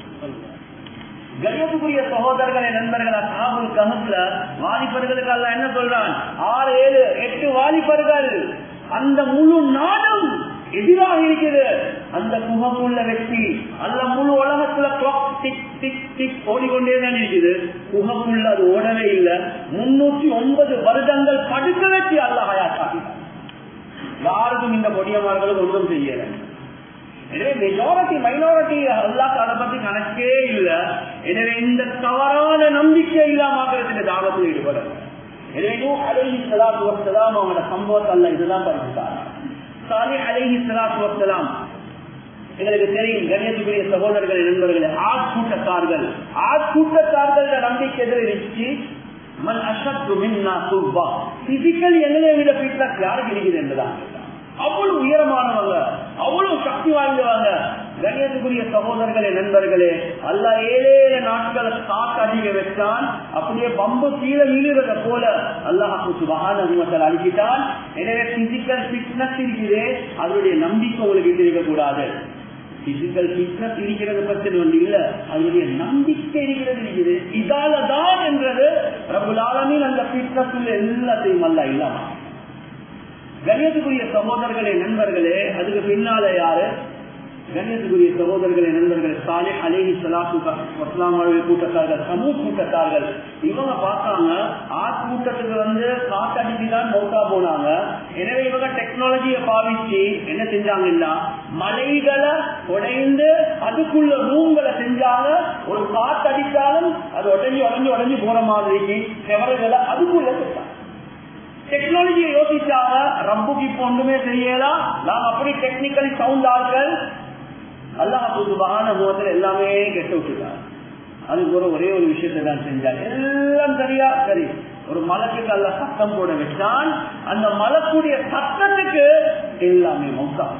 [SPEAKER 1] கணியத்துக்குரிய சகோதரர்களை நண்பர்கள் சாபுல் கஹப்ல வாலிபர்களுக்கு அல்ல என்ன சொல்றான் ஆறு ஏழு எட்டு வாலிபர்கள் அந்த முழு நாடும் எதிராக இருக்குது அந்த முகமுள்ள வெற்றி அல்ல முழு உலகத்துல கிளாக் டிக் டிக் டிக் ஓடிக்கொண்டே தான் இருக்குது முகமுள்ள அது ஓடவே இல்லை முன்னூத்தி ஒன்பது வருடங்கள் படுக்க வச்சு அல்ல ஹயாத்தாக்கிட்டார் யாருக்கும் இந்த கொடியமார்களும் ஒன்றும் செய்யல எனவே மெஜாரிட்டி மைனாரிட்டி அல்லாக்கு அதை பத்தி கணக்கே இல்லை எனவே இந்த தவறான நம்பிக்கை இல்லாமக்கிறதுக்கு தாவத்தில் ஈடுபட எனவே அழகி சலாத்து வசலாம் அவங்களோட சம்பவத்தை அல்ல இதுதான் படிச்சுட்டாங்க சாலி அலைஹி சலாத்து வசலாம் எங்களுக்கு தெரியும் கண்ணியத்துக்குரிய சகோதரர்கள் நண்பர்களே ஆட்கூட்டத்தார்கள் ஆட்கூட்டத்தார்கள் நம்பிக்கை எதிர இருந்துச்சு மன் அஷத்து மின்னா சுப்பா பிசிக்கல் எங்களை விட பிட்னஸ் யாருக்கு இருக்குது என்றுதான் அவ்வளவு உயரமானவங்க அவ்வளவு சக்தி வாய்ந்தவங்க கண்ணியத்துக்குரிய சகோதரர்களே நண்பர்களே அல்ல ஏழேழு நாட்களை காத்து அடிக்க வச்சான் அப்படியே பம்பு கீழே இழுறத போல அல்லாஹு சுபகான அழிக்கிட்டான் எனவே பிசிக்கல் பிட்னஸ் இருக்குது அதனுடைய நம்பிக்கை உங்களுக்கு இருக்க கூடாது பிசிக்கல் பிட்னஸ் இருக்கிறது பற்றி ஒன்று இல்ல அதனுடைய நம்பிக்கை இருக்கிறது இருக்குது இதாலதான் என்றது பிரபுலாலமின் அந்த பிட்னஸ் எல்லாத்தையும் அல்ல இல்லாம கணியத்துக்குரிய சகோதரர்களே நண்பர்களே அதுக்கு பின்னால யாரு கண்ணியத்துக்குரிய சகோதரர்களை நண்பர்கள் சாலை அலேஹி சலாத்து வஸ்லாம் கூட்டத்தார்கள் சமூக கூட்டத்தார்கள் இவங்க பார்த்தாங்க ஆட் கூட்டத்துக்கு வந்து காத்தடிச்சு தான் மௌத்தா போனாங்க எனவே இவங்க டெக்னாலஜியை பாவிச்சு என்ன செஞ்சாங்கன்னா மலைகளை உடைந்து அதுக்குள்ள ரூம்களை செஞ்சாங்க ஒரு காத்தடிச்சாலும் அது உடஞ்சி உடஞ்சி உடஞ்சி போற மாதிரிக்கு செவறுகளை அதுக்குள்ள செஞ்சாங்க டெக்னாலஜியை யோசிச்சாங்க ரப்புக்கு இப்ப ஒன்றுமே தெரியலாம் நாம் அப்படி டெக்னிக்கலி சவுண்ட் ஆட்கள் அல்லாஹ் சுபகான முகத்தில் எல்லாமே கெட்டு விட்டுட்டாங்க அதுக்கு ஒரு ஒரே ஒரு விஷயத்தை தான் செஞ்சாங்க எல்லாம் சரியா சரி ஒரு மலக்குக்கு அல்ல சத்தம் போட வச்சான் அந்த மலக்குடைய சத்தத்துக்கு எல்லாமே மௌத்தம்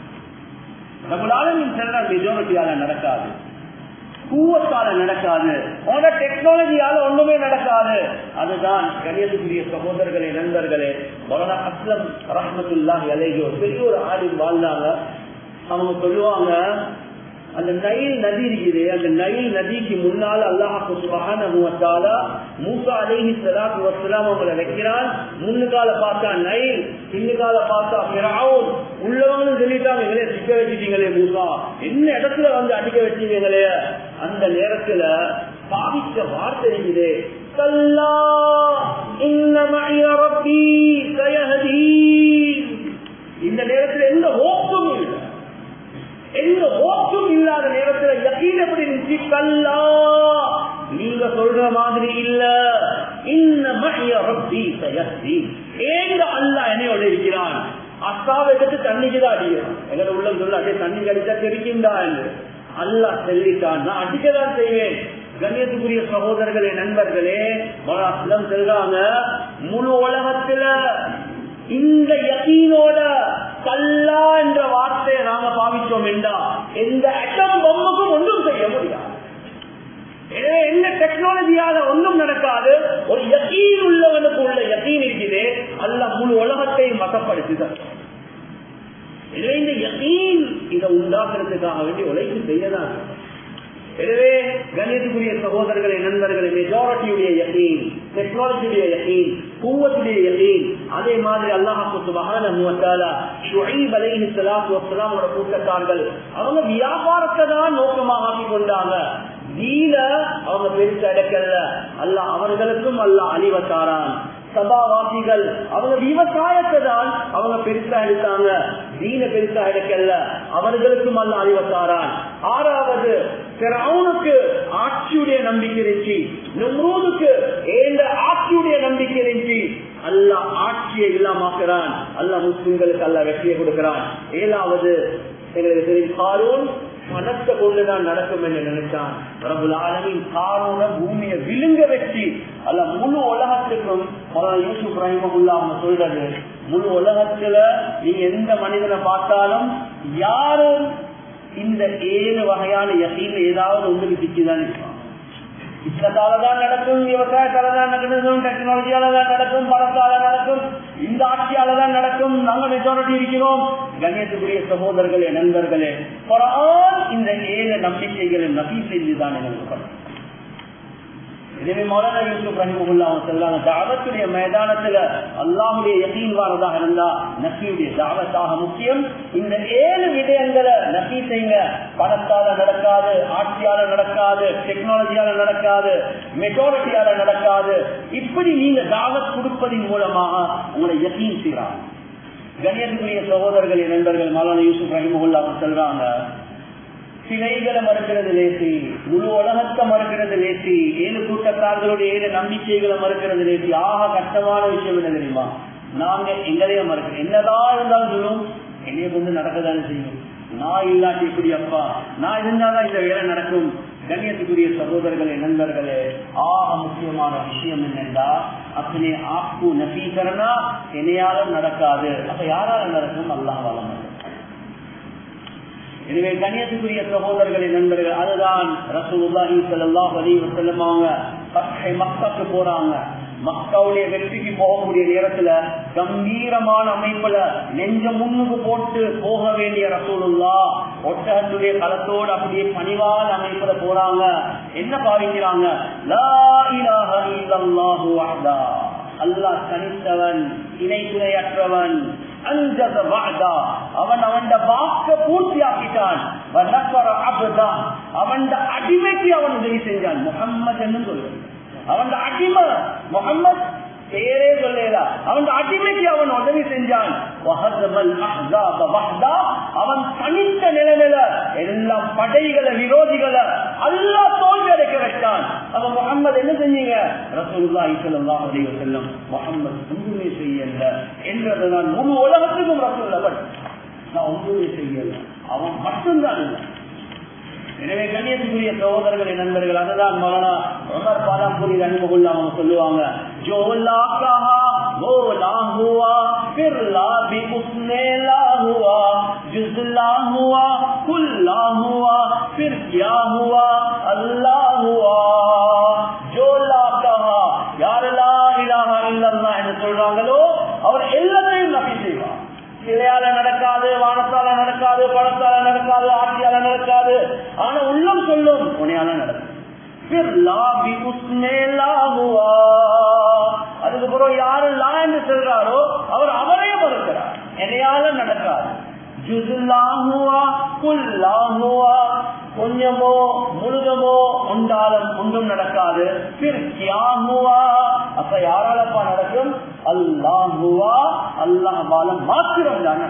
[SPEAKER 1] நம்மளாலும் செல்ற மெஜாரிட்டியால நடக்காது கூவத்தால நடக்காது போன டெக்னாலஜியால ஒண்ணுமே நடக்காது அதுதான் கணியத்துக்குரிய சகோதரர்களே நண்பர்களே மொரனா அஸ்லம் ரஹமத்துல்லாஹி அலைஹி ஒரு பெரிய ஒரு ஆடி வாழ்ந்தாங்க அவங்க சொல்லுவாங்க அந்த நைல் நதி இருக்குது அந்த நைல் நதிக்கு முன்னால் அல்லாஹு சுபஹானஹுவத்தால மூசா அலைஹி ஸலாத்து வஸ்ஸலாம் அவங்கள வைக்கிறான் முன்னுகால பார்த்தா நைல் பின்னுகால பார்த்தா ஃபிரௌன் உள்ளவங்களும் சொல்லிட்டாங்க இவங்களே சிக்க வச்சுட்டீங்களே மூசா என்ன இடத்துல வந்து அடிக்க வச்சீங்களே அந்த நேரத்துல பாவிச்ச வார்த்தை இருக்குது கல்லா இன்ன மஇய ரப்பி சயஹதீன் இந்த நேரத்துல எந்த ஹோப்பும் இல்லை எந்த ஓட்டும் இல்லாத நேரத்துல யக்கீன் எப்படி இருந்துச்சு கல்லா நீங்க சொல்ற மாதிரி இல்ல இன்ன மஹிய ரப்பி சயஹ்தி ஏங்க அல்லாஹ் என்னையோட இருக்கிறான் அக்காவை எடுத்து தண்ணிக்கு தான் அடிக்கிறான் எங்களை உள்ள சொல்ல அப்படியே தண்ணி கடிச்சா தெரிக்கின்றா என்று அல்லாஹ் சொல்லிட்டான் நான் அடிக்கதான் செய்வேன் கண்ணியத்துக்குரிய சகோதரர்களே நண்பர்களே மகாஸ்லம் சொல்றாங்க முழு உலகத்துல இந்த யகீனோட கல்லா என்ற வார்த்தையை நாங்க பாவிச்சோம் என்றா எந்த அட்டம் பொம்முக்கும் ஒன்றும் செய்ய முடியாது எனவே என்ன டெக்னாலஜியால ஒன்றும் நடக்காது ஒரு யகீன் உள்ளவனுக்கு உள்ள யகீன் இருக்குது அல்ல முழு உலகத்தையும் மதப்படுத்துதல் எனவே இந்த யகீன் இதை உண்டாக்குறதுக்காக வேண்டி உழைப்பு செய்யதான் எனவே கணியத்துக்குரிய சகோதரர்களை நண்பர்களை மெஜாரிட்டியுடைய யகீன் டெக்னாலஜியுடைய யகீன் கூவத்துடைய யகீன் அதே மாதிரி அல்லாஹு சுபஹான முவத்தாலா ஷுஐப் அலைஹி ஸலாத்து வஸ்ஸலாமோட கூட்டத்தார்கள் அவங்க வியாபாரத்தை தான் நோக்கமாக ஆக்கி கொண்டாங்க தீன அவங்க பெருசு அடக்கல்ல அல்லாஹ் அவர்களுக்கும் அல்லாஹ் அழிவத்தாரான் சபாவாசிகள் அவங்க விவசாயத்தை தான் அவங்க பெருசா எடுத்தாங்க தீன பெருசா எடுக்கல அவர்களுக்கும் அல்ல அறிவத்தாரான் ஆறாவது அவனுக்கு ஆட்சியுடைய நம்பிக்கை இருந்துச்சு நம்ரூதுக்கு ஏந்த ஆட்சியுடைய நம்பிக்கை இருந்துச்சு அல்ல ஆட்சியை இல்லாமாக்குறான் அல்ல முஸ்லிம்களுக்கு அல்ல வெற்றியை கொடுக்கிறான் ஏழாவது எங்களுக்கு தெரியும் காரூன் பணத்தை கொண்டுதான் நடக்கும் என்று நினைச்சான் பிரபுல் ஆலமின் காரோட பூமியை விழுங்க வச்சு அல்ல முழு உலகத்துக்கும் யூசுப் ரஹிமகுல்லா அவங்க சொல்றது முழு உலகத்துல நீங்க எந்த மனிதனை பார்த்தாலும் யாரும் இந்த ஏழு வகையான யசீன் ஏதாவது உங்களுக்கு சிக்கிதான் இருப்பான் இஸ்லத்தால தான் நடக்கும் விவசாயத்தால தான் நடக்கும் டெக்னாலஜியால தான் நடக்கும் பணத்தால நடக்கும் இந்த ஆட்சியால தான் நடக்கும் நாங்க மெஜாரிட்டி இருக்கிறோம் கண்ணியத்துக்குரிய சகோதரர்களே நண்பர்களே இந்த ஏழு நம்பிக்கைகளை நபி செய்துதான் எங்களுக்கு எனவே மௌலானா யூசுப் ரஹிமுல்லா அவங்க சொல்றாங்க தாவத்துடைய மைதானத்துல அல்லாஹுடைய யகீன் வாரதாக இருந்தா நபியுடைய தாவத்தாக முக்கியம் இந்த ஏழு விடயங்களை நபி செய்யுங்க பணத்தால நடக்காது ஆட்சியால நடக்காது டெக்னாலஜியால நடக்காது மெஜாரிட்டியால நடக்காது இப்படி நீங்க தாவத் கொடுப்பதன் மூலமாக உங்களை யகீன் செய்யறாங்க கணியத்துக்குரிய சகோதரர்கள் நண்பர்கள் மௌலானா யூசுப் ரஹிமுல்லா அவங்க சொல்றாங்க சிலைகளை மறுக்கிறது லேசி முழு உலகத்தை மறுக்கிறது லேசி ஏழு கூட்டத்தார்களுடைய ஏழு நம்பிக்கைகளை மறுக்கிறது லேசி ஆக கஷ்டமான விஷயம் என்ன தெரியுமா நாங்க எங்களையே மறுக்கிறோம் என்னதான் இருந்தாலும் சொல்லும் என்னைய கொண்டு நடக்கதானே செய்யும் நான் இல்லாட்டி எப்படி அப்பா நான் இருந்தாதான் இந்த வேலை நடக்கும் கண்ணியத்துக்குரிய சகோதரர்களே நண்பர்களே ஆக முக்கியமான விஷயம் என்னென்றா அப்பனே ஆப்பு நசீகரனா என்னையாலும் நடக்காது அப்ப யாரால நடக்கும் அல்லாஹ் வளம் எனவே கண்ணியத்துக்குரிய சகோதரர்களை நண்பர்கள் அதுதான் ரசூலுல்லாஹி ஸல்லல்லாஹு அலைஹி வஸல்லம் அவங்க பக்கை மக்காக்கு போறாங்க மக்காவுடைய வெற்றிக்கு போகக்கூடிய நேரத்துல கம்பீரமான அமைப்புல நெஞ்ச முன்னுக்கு போட்டு போக வேண்டிய ரசூலுல்லா ஒட்டகத்துடைய களத்தோடு அப்படியே பணிவான அமைப்புல போறாங்க என்ன பாவிக்கிறாங்க லா இலாஹ இல்லல்லாஹு வஹ்தா அல்லாஹ் தனித்தவன் இணை துணையற்றவன் அவன் அவன் வாக்க பூர்த்தி ஆக்கிட்டான் அவன் அடிமைக்கு அவன் உதவி செஞ்சான் முகம்மது என்று சொல்லுவான் அவன் அடிமை முகம்மது பேரே சொல்லல அவன் அடிமைக்கு அவன் உதவி செஞ்சான் அவன் தனித்த நிலைமையில எல்லா படைகளை விரோதிகளை அல்லா தோல்வி அடைக்க வச்சான் அவன் முகம்மது என்ன செஞ்சீங்க ரசூலுல்லாஹி ஸல்லல்லாஹு அலைஹி வஸல்லம் முகம்மது ஒன்றுமே செய்யல என்றது நான் முழு உலகத்துக்கும் ரசூல் நான் ஒன்றுமே செய்யல அவன் மட்டும்தான் இல்லை எனவே கண்ணியத்துக்குரிய சகோதரர்களே நண்பர்கள் அதுதான் மகனா உமர் பாலாம்புரி ரஹிமகுல்லா அவங்க சொல்லுவாங்க ஜோலா கஹா गोला हुआ फिर ला भी उसने ला हुआ जुजला हुआ कुल्ला हुआ फिर क्या हुआ अल्लाह हुआ जो ला कहा यार ला इलाहा இல்லல்லா என்று சொல்றாங்களோ அவர் எல்லாத்தையும் நபி செய்வார் சிலையால நடக்காது வானத்தால நடக்காது பணத்தால நடக்காது ஆட்சியால நடக்காது ஆனா உள்ளம் சொல்லும் உனையால நடக்கும் அதுக்கப்புறம் யாரு லா என்று சொல்றாரோ அவர் அவரே மறுக்கிறார் என்னையால நடக்காது கொஞ்சமோ முழுதமோ உண்டாலும் ஒன்றும் நடக்காது அப்ப யாராலப்பா நடக்கும் அல்லாஹுவா அல்லாஹால மாத்திரம் தான்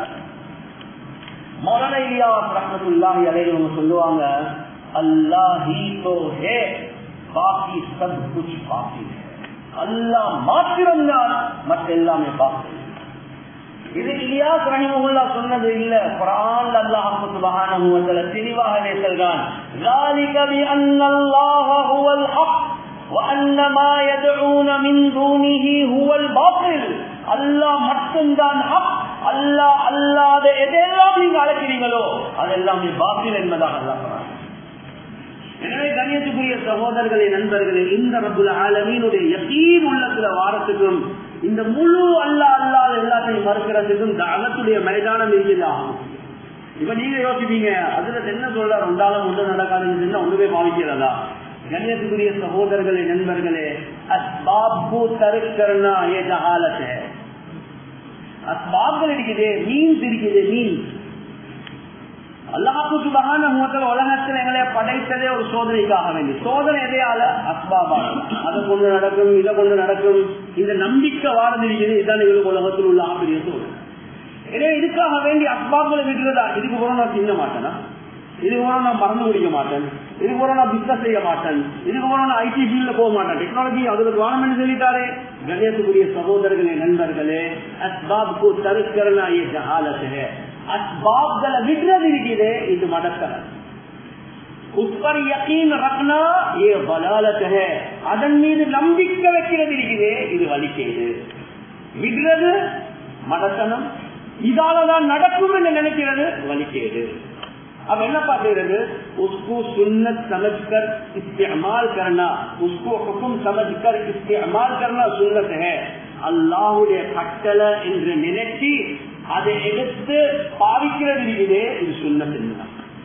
[SPEAKER 1] மௌலானா இலியாஸ் ரஹமத்துல்லாஹி அலைஹி அவங்க சொல்லுவாங்க अल्लाह ही तो है बाकी सब कुछ बाकी है அல்லாஹ் மாத்திரம்தான் மற்ற எல்லாமே பாக்கி இது இலியாஸ் ரஹிமஹுல்லா சொன்னது இல்ல குர்ஆன்ல அல்லாஹ் சுப்ஹானஹு வ தஆலா தெளிவாகவே சொல்றான் ذلك بان الله هو الحق وان ما يدعون من دونه هو الباطل அல்லாஹ் மட்டும்தான் ஹக் அல்லாஹ் அல்லாத எதெல்லாம் நீங்க அழைக்கிறீங்களோ அதெல்லாமே பாத்தில் என்பதாக அல்லாஹ் சொல்றான் எனவே கண்ணியத்துக்குரிய சகோதரர்களே நண்பர்களே இந்த ரபுல் ஆலமீனுடைய யகீன் உள்ளத்துல வாரத்துக்கும் இந்த முழு அல்லா அல்லாத எல்லாத்தையும் மறுக்கிறதுக்கும் தாகத்துடைய மைதானம் இருக்குது ஆகும் இப்ப நீங்க யோசிப்பீங்க அதுல என்ன சொல்ற ரெண்டாலும் ஒன்று நடக்காதுன்னு ஒண்ணுமே பாவிக்கிறதா கண்ணியத்துக்குரிய சகோதரர்களே நண்பர்களே அஸ்பாபு தருக்கர்னா ஏ ஜஹாலத்தை அஸ்பாப்கள் இருக்குது மீன்ஸ் இருக்குது மீன்ஸ் அல்லாஹு சுபகான உலகத்தில் எங்களை படைத்ததே ஒரு சோதனைக்காக வேண்டி சோதனை எதையால அஸ்பாபா அதை கொண்டு நடக்கும் இதை கொண்டு நடக்கும் இந்த நம்பிக்கை வாரது இருக்குது இதான் எங்களுக்கு உலகத்தில் உள்ள ஆசிரிய சோதனை எனவே இதுக்காக வேண்டி அஸ்பாப்களை விட்டுறதா இதுக்கு கூட நான் தின்ன மாட்டேனா இதுக்கு கூட நான் மறந்து குடிக்க மாட்டேன் இதுக்கு கூட நான் பிசினஸ் செய்ய மாட்டேன் இதுக்கு கூட நான் ஐடி ஃபீல்ட்ல போக மாட்டேன் டெக்னாலஜி அதுக்கு கவர்மெண்ட் சொல்லிட்டாரே கணேசத்துக்குரிய சகோதரர்களே நண்பர்களே அஸ்பாப்கு தருக்கரனா ஏ ஜஹாலத்து அஸ்பாப்களை விடுறது இருக்குது இது மடக்கலை उस पर यकीन रखना ये बलालत है அதன் மீது நம்பிக்கை வைக்கிறது இருக்குது இது வலிக்கிறது விடுறது மடத்தனம் இதாலதான் நடக்கும் என்று நினைக்கிறது வலிக்கிறது अब என்ன पाते उसको सुन्नत समझकर इस्तेमाल करना उसको हुक्म समझकर इस्तेमाल करना सुन्नत है அல்லாஹுடைய கட்டளை என்று நினைச்சு அதை எடுத்து பாவிக்கிறது இருக்குது இது சுண்ணத்து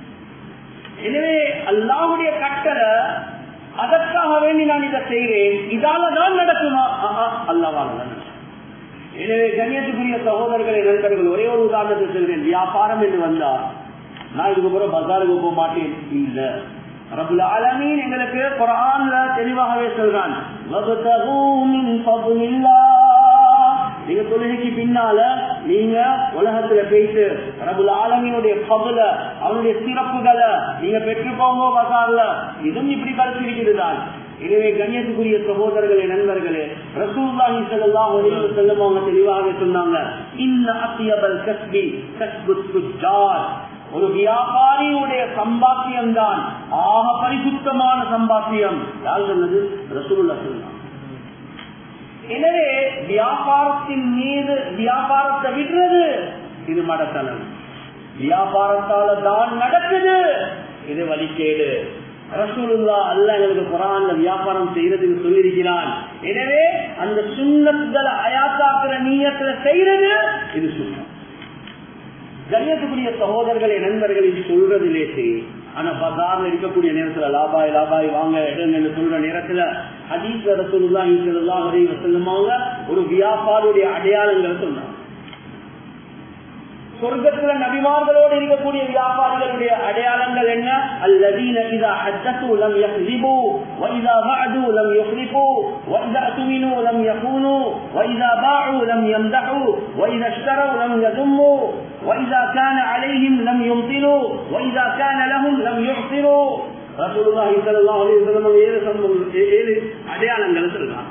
[SPEAKER 1] எனவே அல்லாஹுடைய கட்டளை அதற்காக வேண்டி நான் இதை செய்கிறேன் இதால தான் நடக்குமா அல்லாவால தான் எனவே கண்ணியத்துக்குரிய சகோதரர்களை நண்பர்கள் ஒரே ஒரு உதாரணத்தை சொல்றேன் வியாபாரம் என்று வந்தா நான் இதுக்கு பிறகு பஜாருக்கு போக மாட்டேன் இல்ல ரபுல் ஆலமீன் எங்களுக்கு குரான்ல தெளிவாகவே சொல்றான் நீங்க தொழுகைக்கு பின்னால நீங்க உலகத்துல போயிட்டு ரபுல் ஆலமீனுடைய பகுல அவனுடைய சிறப்புகளை நீங்க பெற்றுக்கோங்க பசார்ல இதுவும் இப்படி கருத்திருக்கிறது தான் எனவே கண்ணியத்துக்குரிய சகோதரர்களே நண்பர்களே ரசூல்லாஹி ஸல்லல்லாஹு அலைஹி வஸல்லம் அவங்க தெளிவாக சொன்னாங்க இன்ன அத்தியபல் கஸ்பி கஸ்பு துஜார் ஒரு வியாபாரியுடைய சம்பாத்தியம் தான் ஆக பரிசுத்தமான சம்பாத்தியம் யார் சொன்னது ரசூல்லா சொன்னாங்க எனவே வியாபாரத்தின் மீது வியாபாரத்தை விடுறது இது மடத்தனம் வியாபாரத்தால தான் நடக்குது இது வழிகேடு ரசூலுல்லா அல்ல எங்களுக்கு குரான்ல வியாபாரம் செய்யறதுக்கு சொல்லியிருக்கிறான் எனவே அந்த சுண்ணத்துகளை அயாத்தாக்குற நீயத்துல செய்யறது இது சுண்ணம் கண்ணியத்துக்குரிய சகோதரர்களை நண்பர்கள் இது சொல்றது லேசு ஆனா பசார்ல இருக்கக்கூடிய நேரத்துல லாபாய் லாபாய் வாங்க இடங்கள் சொல்ற நேரத்துல ஹதீஸ் ரசூலுல்லா இசல்லா வரை வசல்லமாங்க ஒரு வியாபாரியுடைய அடையாளங்களை சொன்னாங்க சொர்க்கத்துல நபிமார்களோடு இருக்கக்கூடிய வியாபாரிகளுடைய அடையாளங்கள் الذين إذا حدثوا لم يكذبوا وإذا وعدوا لم يخلفوا وإذا اؤتمنوا لم يخونوا وإذا باعوا لم يمدحوا وإذا اشتروا لم يذموا وإذا كان عليهم لم يمطلوا وإذا كان لهم لم يعصروا رسول الله صلى الله عليه وسلم ஏழு சம்பவம் ஏழு அடையாளங்களை சொல்றாங்க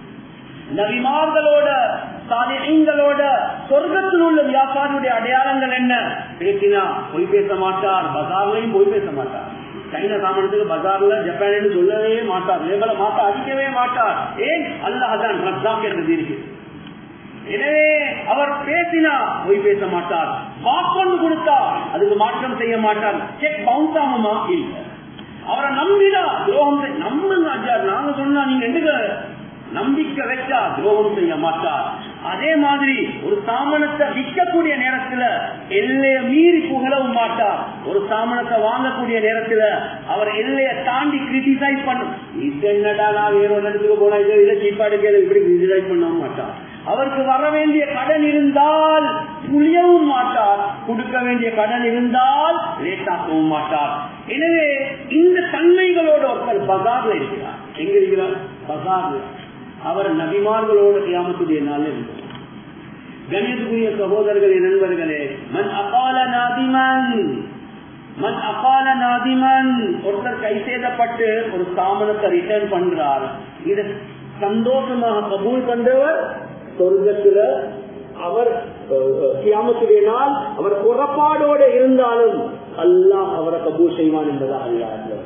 [SPEAKER 1] நபிமார்களோட சாலிஹீன்களோட சொர்க்கத்தில் உள்ள வியாபாரியுடைய அடையாளங்கள் என்ன பேசினா பொய் பேச மாட்டார் பஜார்லையும் பொய் பேச மாட்டார் சைனா சாமானத்துக்கு பஜார்ல ஜப்பான் சொல்லவே மாட்டார் லேபல மாட்ட அடிக்கவே மாட்டார் ஏன் அல்லாஹான் ரத்தாக் என்று இருக்கு எனவே அவர் பேசினா பொய் பேச மாட்டார் வாக்கொண்டு கொடுத்தா அதுக்கு மாற்றம் செய்ய மாட்டார் செக் பவுன்ஸ் ஆகுமா இல்லை அவரை நம்பினா துரோகம் செய்- நம்புங்க அஜார் நாங்க சொன்னா நீங்க எங்க நம்பிக்கை வச்சா துரோகம் செய்ய மாட்டார் அதே மாதிரி ஒரு சாமனத்தை விற்கக்கூடிய நேரத்துல எல்லைய மீறி புகழவும் மாட்டார் ஒரு சாமனத்தை வாங்கக்கூடிய நேரத்துல அவர் எல்லைய தாண்டி கிரிட்டிசைஸ் பண்ணும் இது என்னடா நான் வேற ஒரு இடத்துக்கு போனா இதை இதை சீப்பா எடுக்கல இப்படி கிரிட்டிசைஸ் பண்ணவும் மாட்டார் அவருக்கு வர வேண்டிய கடன் இருந்தால் புளியவும் மாட்டார் கொடுக்க வேண்டிய கடன் இருந்தால் லேட்டாக்கவும் மாட்டார் எனவே இந்த தன்மைகளோட ஒருத்தர் பஜார்ல இருக்கிறார் எங்க இருக்கிறார் பஜார்ல அவர் நபிமார்களோட கியாமத்துடைய நாள் இருக்கிறார் கணியத்துக்குரிய சகோதரர்களே நண்பர்களே மன் அகால நாதிமன் மன் அகால நாதிமன் ஒருத்தர் கை செய்தப்பட்டு ஒரு சாமனத்தை ரிட்டர்ன் பண்றார் இத சந்தோஷமாக கபூல் பண்றவர் சொர்க்கத்துல அவர் அஹ், கியாமத்துடைய நாள் அவர் புறப்பாடோட இருந்தாலும் அல்லாஹ் அவரை கபூல் செய்வான் என்பதா அல்லாஹ்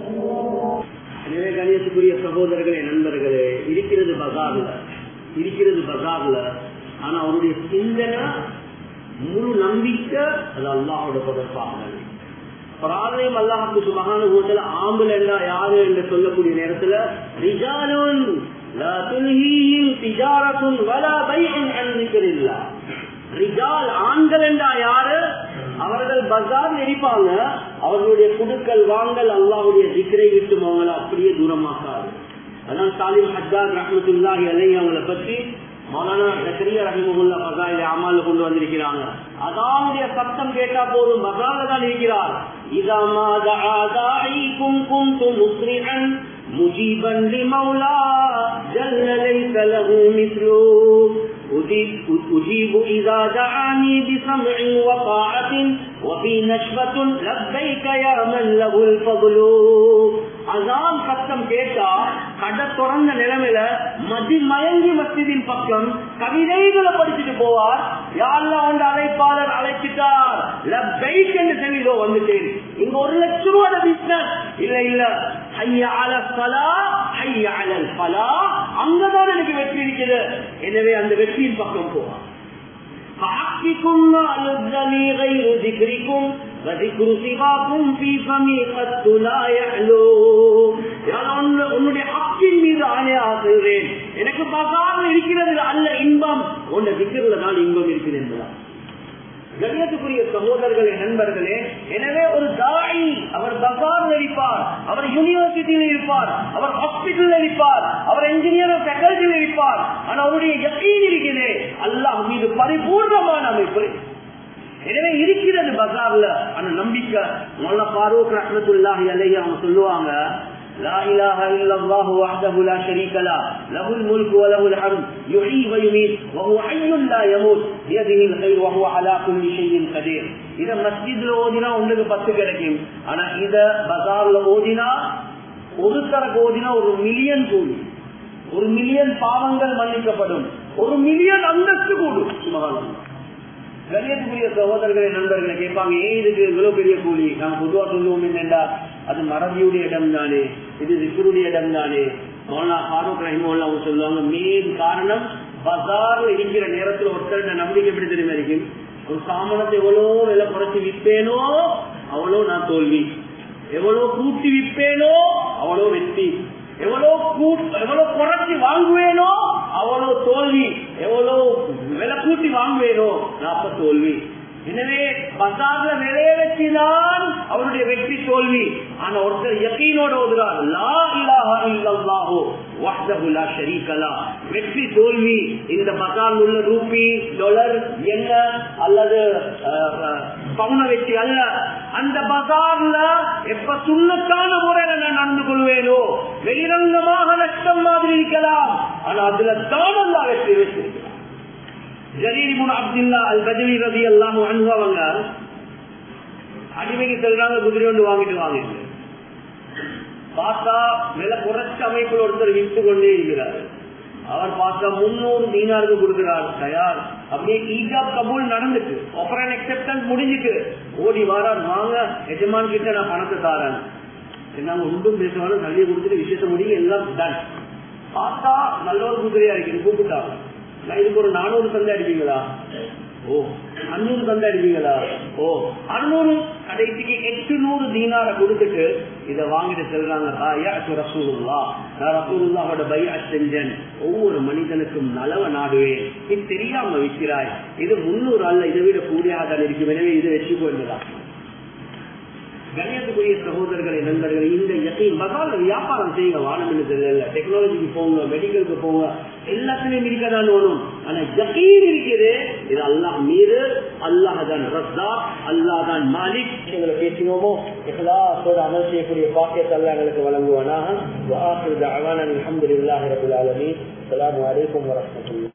[SPEAKER 1] எனவே கணேசுக்குரிய சகோதரர்களே நண்பர்களே இருக்கிறது பஜார்ல இருக்கிறது பஜார்ல ஆனா அவருடைய சிந்தனை முழு நம்பிக்கை அது அல்லாஹோட தொடர்பாக பிரார்த்தனையும் அல்லாஹுக்கு சுபகான கூட்டல ஆம்புல என்றா யாரு என்று சொல்லக்கூடிய நேரத்துல ரிஜாலுன் லா துல்ஹீஹிம் திஜாரத்துன் வலா பைஉன் அன் ذிக்ரில்லாஹ் ரிஜால் ஆண்கள் என்றா யாரு அவர்கள் பஜார் இருப்பாங்க அவர்களுடைய குடுக்கல் வாங்கல் அல்லாஹ்வுடைய திக்ரை விட்டு அவங்கள அப்படியே தூரமாக்காது அதான் சாலிம் ஹஜ்ஜாத் ரஹமத்துல்லாஹி அலை அவங்கள பற்றி மௌலானா ஜக்கரியா ரஹிமுல்லா பசாயில அமால கொண்டு வந்திருக்கிறாங்க அதாவுடைய சத்தம் கேட்டா போதும் பசால தான் இருக்கிறார் இதமா தாயிக்கும் குந்தும் முஸ்ரிஅன் مجيبا لمولى جل ليس له مثله أجيب, أجيب إذا دعاني بسمع وطاعة وفي نشفة لبيك يا من له الفضل அதான் சத்தம் கேட்டா கடை தொடர்ந்த நிலைமையில மதி மயங்கி மஸ்ஜிதின் பக்கம் கவிதைகளை படிச்சுட்டு போவார் யாரெல்லாம் வந்து அழைப்பாளர் அழைச்சிட்டார் லப்பைக் என்று சொல்லிதோ வந்துட்டேன் இங்க ஒரு லட்சம் ரூபாய் பிசினஸ் இல்ல இல்ல ஐயா அல பலா ஐயா அலல் பலா அங்கதான் எனக்கு வெற்றி இருக்குது எனவே அந்த வெற்றியின் பக்கம் போவார் فحقكم ما لذني غير ذكركم وذكر سواكم في فمي قد لا يحلو உன்னுடைய ஹக்கின் மீது ஆணையாக சொல்றேன் எனக்கு பகாரம் இருக்கிறது அல்ல இன்பம் உன்னை திக்கிறதுல தான் இன்பம் இருக்குது என்பதான் கணியத்துக்குரிய சகோதரர்களே நண்பர்களே எனவே ஒரு தாய் அவர் பசார் இருப்பார் அவர் யூனிவர்சிட்டியில் இருப்பார் அவர் ஹாஸ்பிட்டல் இருப்பார் அவர் என்ஜினியர் ஃபேக்கல்டியில் இருப்பார் ஆனா அவருடைய யக்கீன் இருக்கிறது அல்லாஹ் மீது பரிபூர்ணமான அமைப்பு எனவே இருக்கிறது பசார்ல அந்த நம்பிக்கை மொல்ல பாரூக் ரஹமத்துல்லாஹி அலைஹி அவங்க சொல்லுவாங்க لا إله إلا الله وحده لا شريك له له الملك وله الحمد يحيي ويميت وهو حي لا يموت بيده الخير وهو على كل شيء قدير இத மஸ்ஜித்ல ஓதினா உங்களுக்கு பத்து கிடைக்கும் ஆனா இத பஜார்ல ஓதினா ஒரு தரக்கு ஓதினா ஒரு மில்லியன் கூலி ஒரு மில்லியன் பாவங்கள் மன்னிக்கப்படும் ஒரு மில்லியன் அந்தஸ்து கூடும் சுமகாலம் கணியத்துக்குரிய சகோதரர்களை நண்பர்களை கேட்பாங்க ஏன் இதுக்கு இவ்வளவு பெரிய கூலி நாம் பொதுவா சொல்லுவோம் என்னண்டா அது மறதியுடைய இடம் தானே இது சிக்கருடைய இடம் தானே மௌலா ஃபாரூக் ரஹிமோல்லா அவங்க சொல்லுவாங்க மெயின் காரணம் பஜார்ல இருக்கிற நேரத்துல ஒருத்தர் நம்பிக்கை எப்படி தெரியுமா இருக்கும் ஒரு சாமானத்தை எவ்வளவு விலை குறைச்சி விற்பேனோ அவ்வளோ நான் தோல்வி எவ்வளவு கூட்டி விற்பேனோ அவ்வளோ வெற்றி எவ்வளவு கூ- எவ்வளவு குறைச்சி வாங்குவேனோ அவ்வளவு தோல்வி எவ்வளவு விலை கூட்டி வாங்குவேனோ நான் அப்ப தோல்வி எனவே பசார்ல விளைய வச்சுதான் அவருடைய வெற்றி தோல்வி ஆனா ஒருத்தர் யக்கீனோட ஓதுறார் லா இலாஹா இல்லல்லாஹு வஹ்தஹு லா ஷரீக லா வெற்றி தோல்வி இந்த பசால் உள்ள ரூபி டாலர் என்ன அல்லது பவுன வெற்றி அல்ல அந்த பசார்ல எப்ப சுண்ணத்தான முறையில நான் நடந்து கொள்வேனோ வெளிரங்கமாக நஷ்டம் மாதிரி இருக்கலாம் ஆனா அதுல தான் அல்லா வெற்றி வச்சிருக்கிறார் ஜரீர் முன் அப்துல்லா அல் பஜவி ரதி எல்லாம் அனுபவங்க அடிமைக்கு சொல்றாங்க குதிரை ஒன்று வாங்கிட்டு வாங்க பார்த்தா விலை குறைச்ச அமைப்பில் ஒருத்தர் விட்டு கொண்டே இருக்கிறார் அவர் பார்த்தா முன்னூறு மீனாருக்கு கொடுக்கிறார் தயார் அப்படியே ஈஜாப் கபூல் நடந்துட்டு ஆஃபர் அண்ட் அக்செப்டன்ஸ் முடிஞ்சுட்டு ஓடி வாரார் வாங்க எஜமான் கிட்ட நான் பணத்தை தாரேன் நாங்க ஒன்றும் பேசுவாலும் தள்ளியை கொடுத்துட்டு விஷயத்த முடியும் எல்லாம் டன் பார்த்தா நல்ல ஒரு குதிரையா இருக்கு கூப்பிட்டாங்க நான் இதுக்கு ஒரு நானூறு சந்தை அடிப்பீங்களா ஓ அஞ்சூறு சந்தை அடிப்பீங்களா ஓ அறுநூறு கடைசிக்கு எட்டு நூறு தீனார கொடுத்துட்டு இதை வாங்கிட்டு செல்றாங்க ரசூலுல்லா நான் ரசூலுல்லாவோட பையா செஞ்சேன் ஒவ்வொரு மனிதனுக்கும் நலவ நாடுவேன் இது தெரியாம விற்கிறாய் இது முன்னூறு அல்ல இதை விட கூடியாக தான் இருக்கும் எனவே இதை வச்சுக்கோ என்பதான் கண்ணியத்துக்குரிய சகோதரர்களை நண்பர்கள் இந்த யக்கீன் பகால வியாபாரம் செய்யுங்க வானம்னு தெரியல டெக்னாலஜிக்கு போங்க மெடிக்கலுக்கு போங்க எல்லாத்துலயும் இருக்கதான் வேணும் ஆனா யக்கீன் இருக்குது இது அல்லாஹ் மீது அல்லாஹ் தான் ரஸ்தா அல்லாஹ் தான் மாலிக் எங்களை பேசினோமோ இஹ்லாஸோட அமல் செய்யக்கூடிய பாக்கியத்தை அல்லாஹ் எங்களுக்கு வழங்குவானாக வாஹிரு தஅவானா அல்ஹம்துலில்லாஹி ரப்பில் ஆலமீன் அஸ்ஸலாமு அலைக்கும் வரஹ்மத்துல்லாஹி